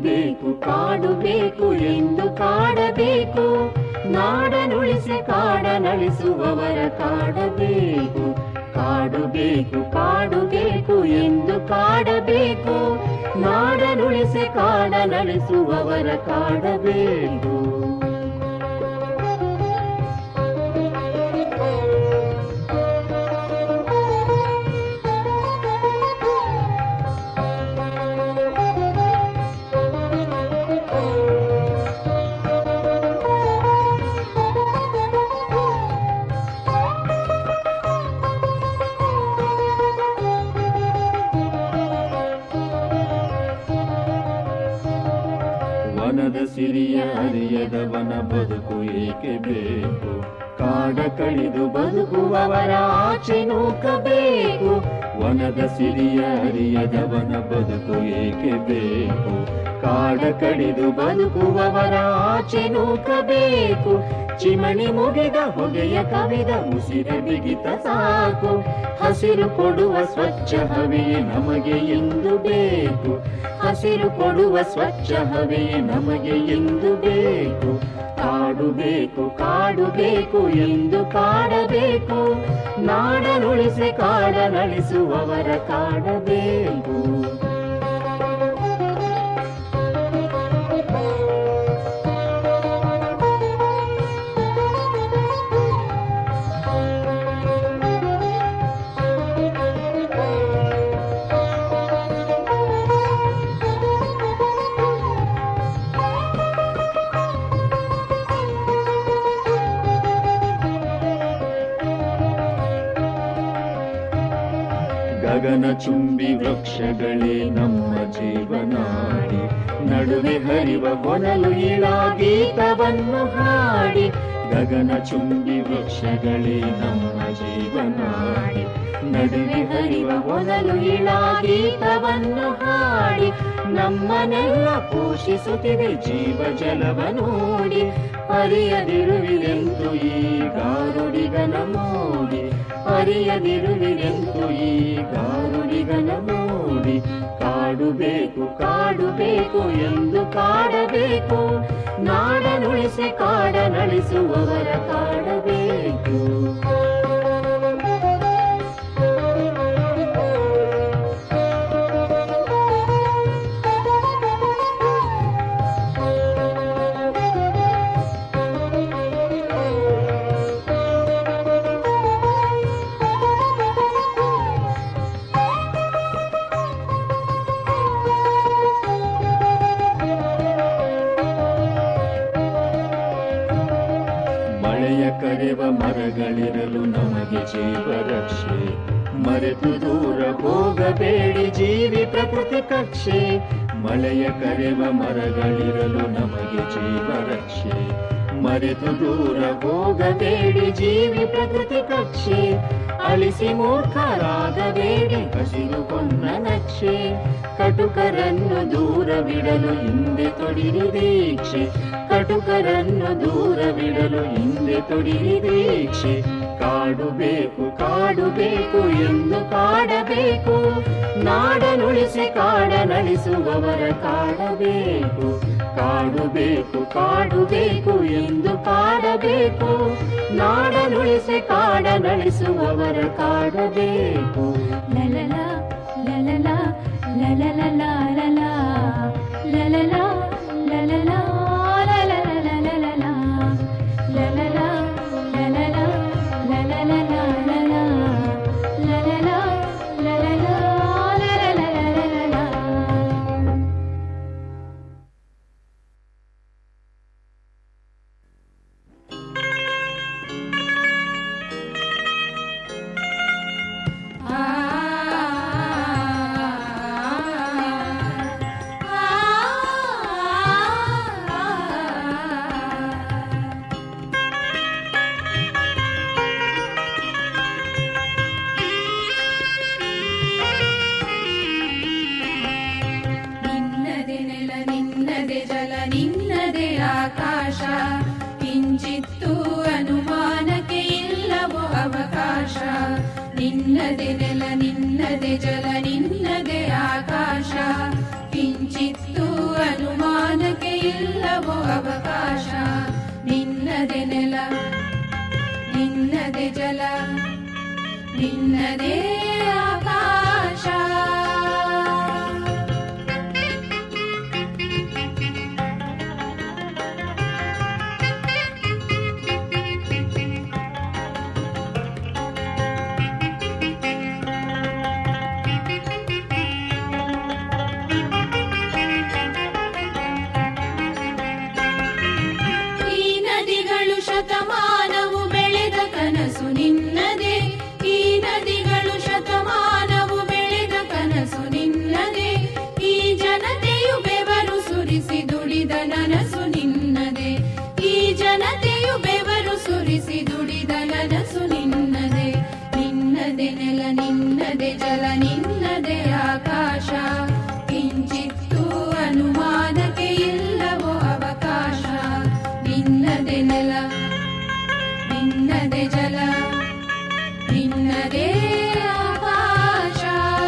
ಬೇಕು ಕಾಡು ಬೇಕು ಎಂದು ಕಾಡಬೇಕು ನಾಡನುಳಿಸಿ ಕಾಡನಳಿಸುವವರ ಕಾಡಬೇಕು ಕಾಡು ಬೇಕು ಕಾಡು ಬೇಕು ಎಂದು ಕಾಡಬೇಕು ನಾಡನುಳಿಸಿ ಕಾಡನಳಿಸುವವರ ಕಾಡಬೇಕು ವನದ ಸಿರಿಯ ಅರಿಯದವನ ಬದುಕು ಏಕೆ ಬೇಕು ಕಾಡ ಕಡಿದು ಬದುಕುವವರ ಆಚೆ ನೂಕಬೇಕು ವನದ ಸಿರಿಯ ಅರಿಯದವನ ಬದುಕು ಏಕೆ ಬೇಕು ಕಾಡ ಕಡಿದು ಬದುಕುವವರ ಆಚೆ ನೂಕಬೇಕು ಚಿಮಣಿ ಮುಗಿದ ಹೊಗೆಯ ಕವಿದ ಉಸಿರ ಬಿಗಿತ ಸಾಕು ಹಸಿರು ಕೊಡುವ ಸ್ವಚ್ಛ ಹವೆಯೇ ನಮಗೆ ಎಂದು ಬೇಕು ಹಸಿರು ಕೊಡುವ ಸ್ವಚ್ಛ ಹವೆಯೇ ನಮಗೆ ಎಂದು ಬೇಕು ಕಾಡು ಬೇಕು ಕಾಡು ಬೇಕು ಎಂದು ಕಾಡಬೇಕು ನಾಡನುಳಿಸಿ ಕಾಡನಳಿಸುವವರ ಕಾಡಬೇಕು ಗಗನ ಚುಂಬಿ ವೃಕ್ಷಗಳೇ ನಮ್ಮ ಜೀವನಾಡಿ ನಡುವೆ ಹರಿವ ಕೊನಲು ಇಳಾ ಗೀತವನ್ನು ಹಾಡಿ ಗಗನ ಚುಂಬಿ ವೃಕ್ಷಗಳೇ ನಮ್ಮ ಜೀವನಾಡಿ ನಡುವೆ ಹರಿವ ಕೊನಲು ಇಳಾ ಗೀತವನ್ನು ಹಾಡಿ ನಮ್ಮನ್ನೆಲ್ಲ ಪೋಷಿಸುತ್ತಿದೆ ಜೀವ ಜಲವ ನೋಡಿ ಅರಿಯದಿರುವಿರೆಂದು ಈ ಗಾರುಡಿಗನ ಮೋಡಿ ಅರಿಯದಿರುವಿರೆಂದು ಈ ಗಾರುಡಿಗನ ಮೋಡಿ ಕಾಡು ಬೇಕು ಕಾಡು ಬೇಕು ಎಂದು ಕಾಡಬೇಕು ನಾಡನುಳಿಸಿ ಕಾಡನಳಿಸುವವರ ಕಾಡಬೇಕು ಮಳೆಯ ಕರೆವ ಮರಗಳಿರಲು ನಮಗೆ ಜೀವ ರಕ್ಷೆ ಮರೆತು ದೂರ ಹೋಗಬೇಡಿ ಜೀವಿ ಪ್ರಕೃತಿ ಕಕ್ಷೆ ಮಳೆಯ ಕರೆವ ಮರಗಳಿರಲು ನಮಗೆ ಜೀವ ರಕ್ಷೆ ಮರೆತು ದೂರ ಹೋಗಬೇಡಿ ಜೀವಿ ಪ್ರಕೃತಿ ಕಕ್ಷೆ ಅಳಿಸಿ ಮೂರ್ಖರಾಗಬೇಡಿ ಹಸಿರು ಕೊನ್ನ ನಕ್ಷೆ ಕಟುಕರನ್ನು ದೂರವಿಡಲು ಹಿಂದೆ ತೊಡಿರಿ ದೀಕ್ಷೆ ಕಟುಕರನ್ನು ದೂರವಿಡಲು ಹಿಂದೆ ತೊಡಿರಿ ದೀಕ್ಷೆ ಕಾಡು ಬೇಕು ಕಾಡು ಬೇಕು ಎಂದು ಕಾಡಬೇಕು ನಾಡನುಳಿಸಿ ಕಾಡನಳಿಸುವವರ ಕಾಡಬೇಕು ಕಾಡು ಬೇಕು ಕಾಡು ಬೇಕು ಎಂದು ಕಾಡಬೇಕು ನಾಡನುಳಿಸಿ ಕಾಡನಳಿಸುವವರ ಕಾಡಬೇಕು ಲಲಲ ಲಲಲ ಲಲಲ ಲಲಲ ಲಲಲ ಲಲಲ ಲಲಲ ಲಲಲ ಲಲಲ ಲಲಲ ಲಲಲ ಲಲಲ ಲಲಲ ಲಲಲ ನಿನ್ನದೆ ನೆಲ ನಿನ್ನದೆ ಜಲ ನಿನ್ನದೆ ಆಕಾಶ ಕಿಂಚಿತ್ತೂ ಅನುಮಾನಕ್ಕೆ ಇಲ್ಲವೋ ಅವಕಾಶ ನಿನ್ನದೆ ನೆಲ ನಿನ್ನದೆ ಜಲ ನಿನ್ನದೆ ಆಕಾಶ ಕಿಂಚಿತ್ತೂ ಅನುಮಾನಕ್ಕೆ ಇಲ್ಲವೋ ಅವಕಾಶ ನಿನ್ನದೆ ನೆಲ ನಿನ್ನದೆ ಜಲ ನಿನ್ನದೇ ಆಕಾಶ ಈ ನದಿಗಳು ಶತಮಾನವು ಬೆಳೆದ ಕನಸು ನಿನ್ನದೇ ಈ ನದಿಗಳು ಶತಮಾನವು ಬೆಳೆದ ಕನಸು ನಿನ್ನದೇ ಈ ಜನತೆಯು ಬೆವರು ಸುರಿಸಿ ದುಡಿದ ನನಸು ನಿನ್ನದೇ ಈ ಜನತೆಯು ಬೆವರು ಸುರಿಸಿ ದುಡಿದ ನನಸು ನಿನ್ನದೇ ನಿನ್ನದೆ ನೆಲ ನಿನ್ನದೆ ಜಲ ನಿನ್ನದೆ ಆಕಾಶ ಕಿಂಚಿತ್ತೂ ಅನುಮಾನಕ್ಕೆ ಇಲ್ಲವೋ ಅವಕಾಶ ನಿನ್ನದೆ ನೆಲ ನಿನ್ನದೆ ಜಲ ನಿನ್ನದೇ ಆಕಾಶ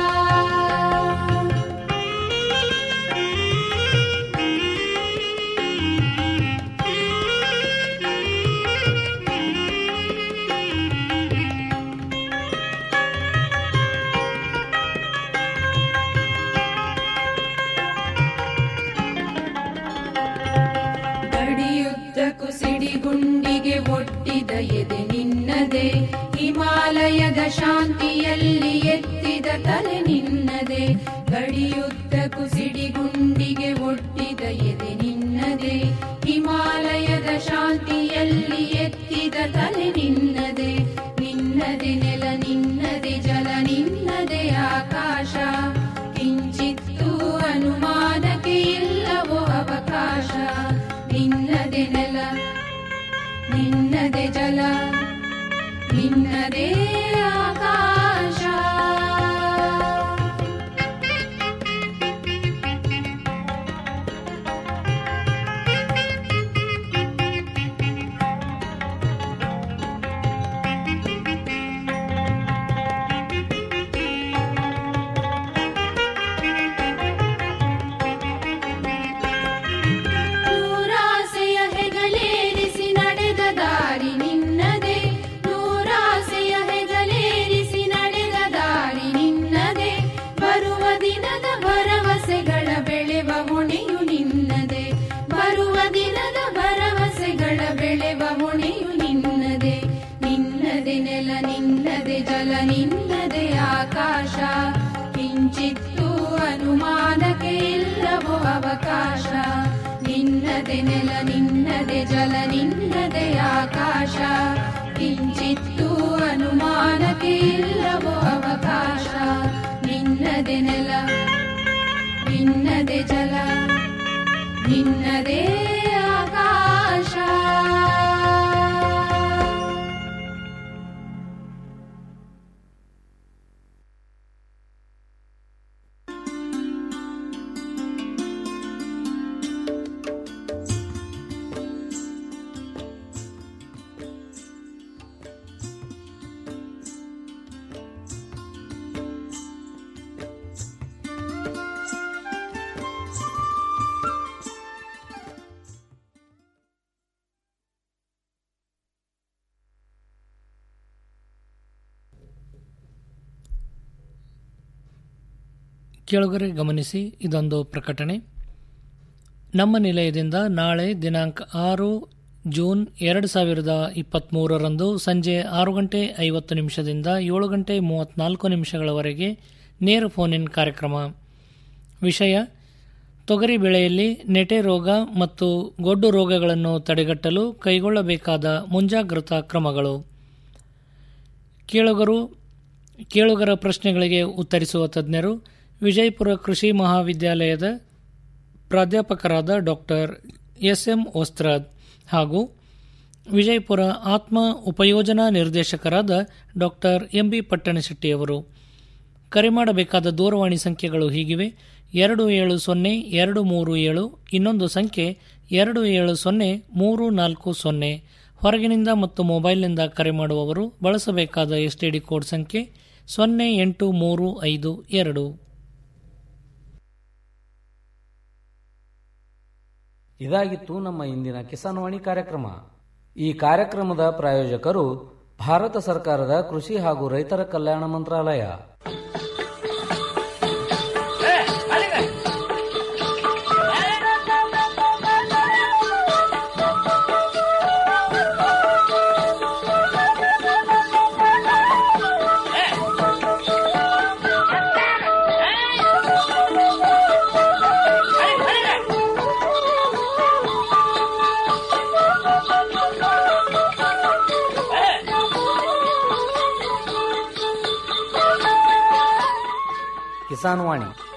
ಗಡಿಯುದ್ದಕ್ಕೂ ಸಿಡಿಗುಂಡಿಗೆ ಒಟ್ಟಿದ ಎದೆ ನಿನ್ನದೆ ಹಿಮಾಲಯದ ಶಾಂತಿಯಲ್ಲಿ ಎತ್ತಿದ ತಲೆ ನಿನ್ನದೆ ಗಡಿಯುದ್ದಕ್ಕೂ ಸಿಡಿಗುಂಡಿಗೆ ಒಟ್ಟಿದ ಎದೆ ನಿನ್ನದೆ ಹಿಮಾಲಯದ ಶಾಂತಿಯಲ್ಲಿ ಎತ್ತಿದ ತಲೆ ನಿನ್ನದೆ ನಿನ್ನದೆ ನೆಲ ನಿನ್ನದೆ ಜಲ ನಿನ್ನದೆ ಆಕಾಶ ಕಿಂಚಿತ್ತೂ ಅನುಮಾನಕ್ಕೆ ಇಲ್ಲವೋ ಅವಕಾಶ ನಿನ್ನದೆ ನೆಲ ನಿನ್ನದೆ ಜಲ ನಿನ್ನದೇ ಆಕಾಶ ನೂರಾಸೆಯ ಹೆಗಲೇರಿಸಿ ನಡೆದ ದಾರಿ ನಿನ್ನದೆ ನೂರಾಸೆಯ ಹೆಗಲೇರಿಸಿ ನಡೆದ ದಾರಿ ನಿನ್ನದೆ ಬರುವ ದಿನದ ಭರವಸೆಗಳ ಬೆಳೆವ ಹೊಣೆಯು ನಿನ್ನದೆ ಬರುವ ದಿನದ ಭರವಸೆಗಳ ಬೆಳೆವ ಹೊಣೆಯು ನಿನ್ನದೆ ನಿನ್ನದೆ ನೆಲ ನಿನ್ನದೆ ಜಲ ನಿನ್ನದೆ ಆಕಾಶ ಕಿಂಚಿತ್ತೂ ಅನುಮಾನಕ್ಕೆ ಇಲ್ಲವೋ ಅವಕಾಶ ನಿನ್ನದೆ ನೆಲ ನಿನ್ನದೆ ಜಲ ನಿನ್ನದೆ ಆಕಾಶ ಕಿಂಚಿತ್ತೂ ಅನುಮಾನಕ್ಕೆ ಇಲ್ಲವೋ ಅವಕಾಶ ನಿನ್ನದೆ ನೆಲ ನಿನ್ನದೆ ಜಲ ನಿನ್ನದೇ ಆಕಾಶ ಕೆಳಗರೆ ಗಮನಿಸಿ ಇದೊಂದು ಪ್ರಕಟಣೆ ನಮ್ಮ ನಿಲಯದಿಂದ ನಾಳೆ ದಿನಾಂಕ ಆರು ಜೂನ್ ಎರಡು ಸಾವಿರದ ಇಪ್ಪತ್ತ್ಮೂರರಂದು ಸಂಜೆ ಆರು ಗಂಟೆ ಐವತ್ತು ನಿಮಿಷದಿಂದ ಏಳು ಗಂಟೆ ಮೂವತ್ತ್ನಾಲ್ಕು ನಿಮಿಷಗಳವರೆಗೆ ನೇರ ಫೋನ್ ಇನ್ ಕಾರ್ಯಕ್ರಮ ವಿಷಯ ತೊಗರಿ ಬೆಳೆಯಲ್ಲಿ ನೆಟೆ ರೋಗ ಮತ್ತು ಗೊಡ್ಡು ರೋಗಗಳನ್ನು ತಡೆಗಟ್ಟಲು ಕೈಗೊಳ್ಳಬೇಕಾದ ಮುಂಜಾಗ್ರತಾ ಕ್ರಮಗಳು ಕೇಳುಗರು ಕೇಳುಗರ ಪ್ರಶ್ನೆಗಳಿಗೆ ಉತ್ತರಿಸುವ ತಜ್ಞರು ವಿಜಯಪುರ ಕೃಷಿ ಮಹಾವಿದ್ಯಾಲಯದ ಪ್ರಾಧ್ಯಾಪಕರಾದ ಡಾಕ್ಟರ್ ಎಸ್ ಎಂ ಓಸ್ತ್ರಾದ್ ಹಾಗೂ ವಿಜಯಪುರ ಆತ್ಮ ಉಪಯೋಜನಾ ನಿರ್ದೇಶಕರಾದ ಡಾಕ್ಟರ್ ಎಂ ಬಿ ಪಟ್ಟಣಶೆಟ್ಟಿಯವರು ಕರೆ ಮಾಡಬೇಕಾದ ದೂರವಾಣಿ ಸಂಖ್ಯೆಗಳು ಹೀಗಿವೆ ಎರಡು ಏಳು ಸೊನ್ನೆ ಎರಡು ಮೂರು ಏಳು ಇನ್ನೊಂದು ಸಂಖ್ಯೆ ಎರಡು ಏಳು ಸೊನ್ನೆ ಮೂರು ನಾಲ್ಕು ಸೊನ್ನೆ ಹೊರಗಿನಿಂದ ಮತ್ತು ಮೊಬೈಲ್ನಿಂದ ಕರೆ ಮಾಡುವವರು ಬಳಸಬೇಕಾದ ಎಸ್ಟಿಡಿ ಕೋಡ್ ಸಂಖ್ಯೆ ಸೊನ್ನೆ ಎಂಟು ಮೂರು ಐದು ಎರಡು ಇದಾಗಿತ್ತು ನಮ್ಮ ಇಂದಿನ ಕಿಸಾನ್ ವಾಣಿ ಕಾರ್ಯಕ್ರಮ ಈ ಕಾರ್ಯಕ್ರಮದ ಪ್ರಾಯೋಜಕರು ಭಾರತ ಸರ್ಕಾರದ ಕೃಷಿ ಹಾಗೂ ರೈತರ ಕಲ್ಯಾಣ ಮಂತ್ರಾಲಯ ಕಿಸಾನ್ ವಾಣಿ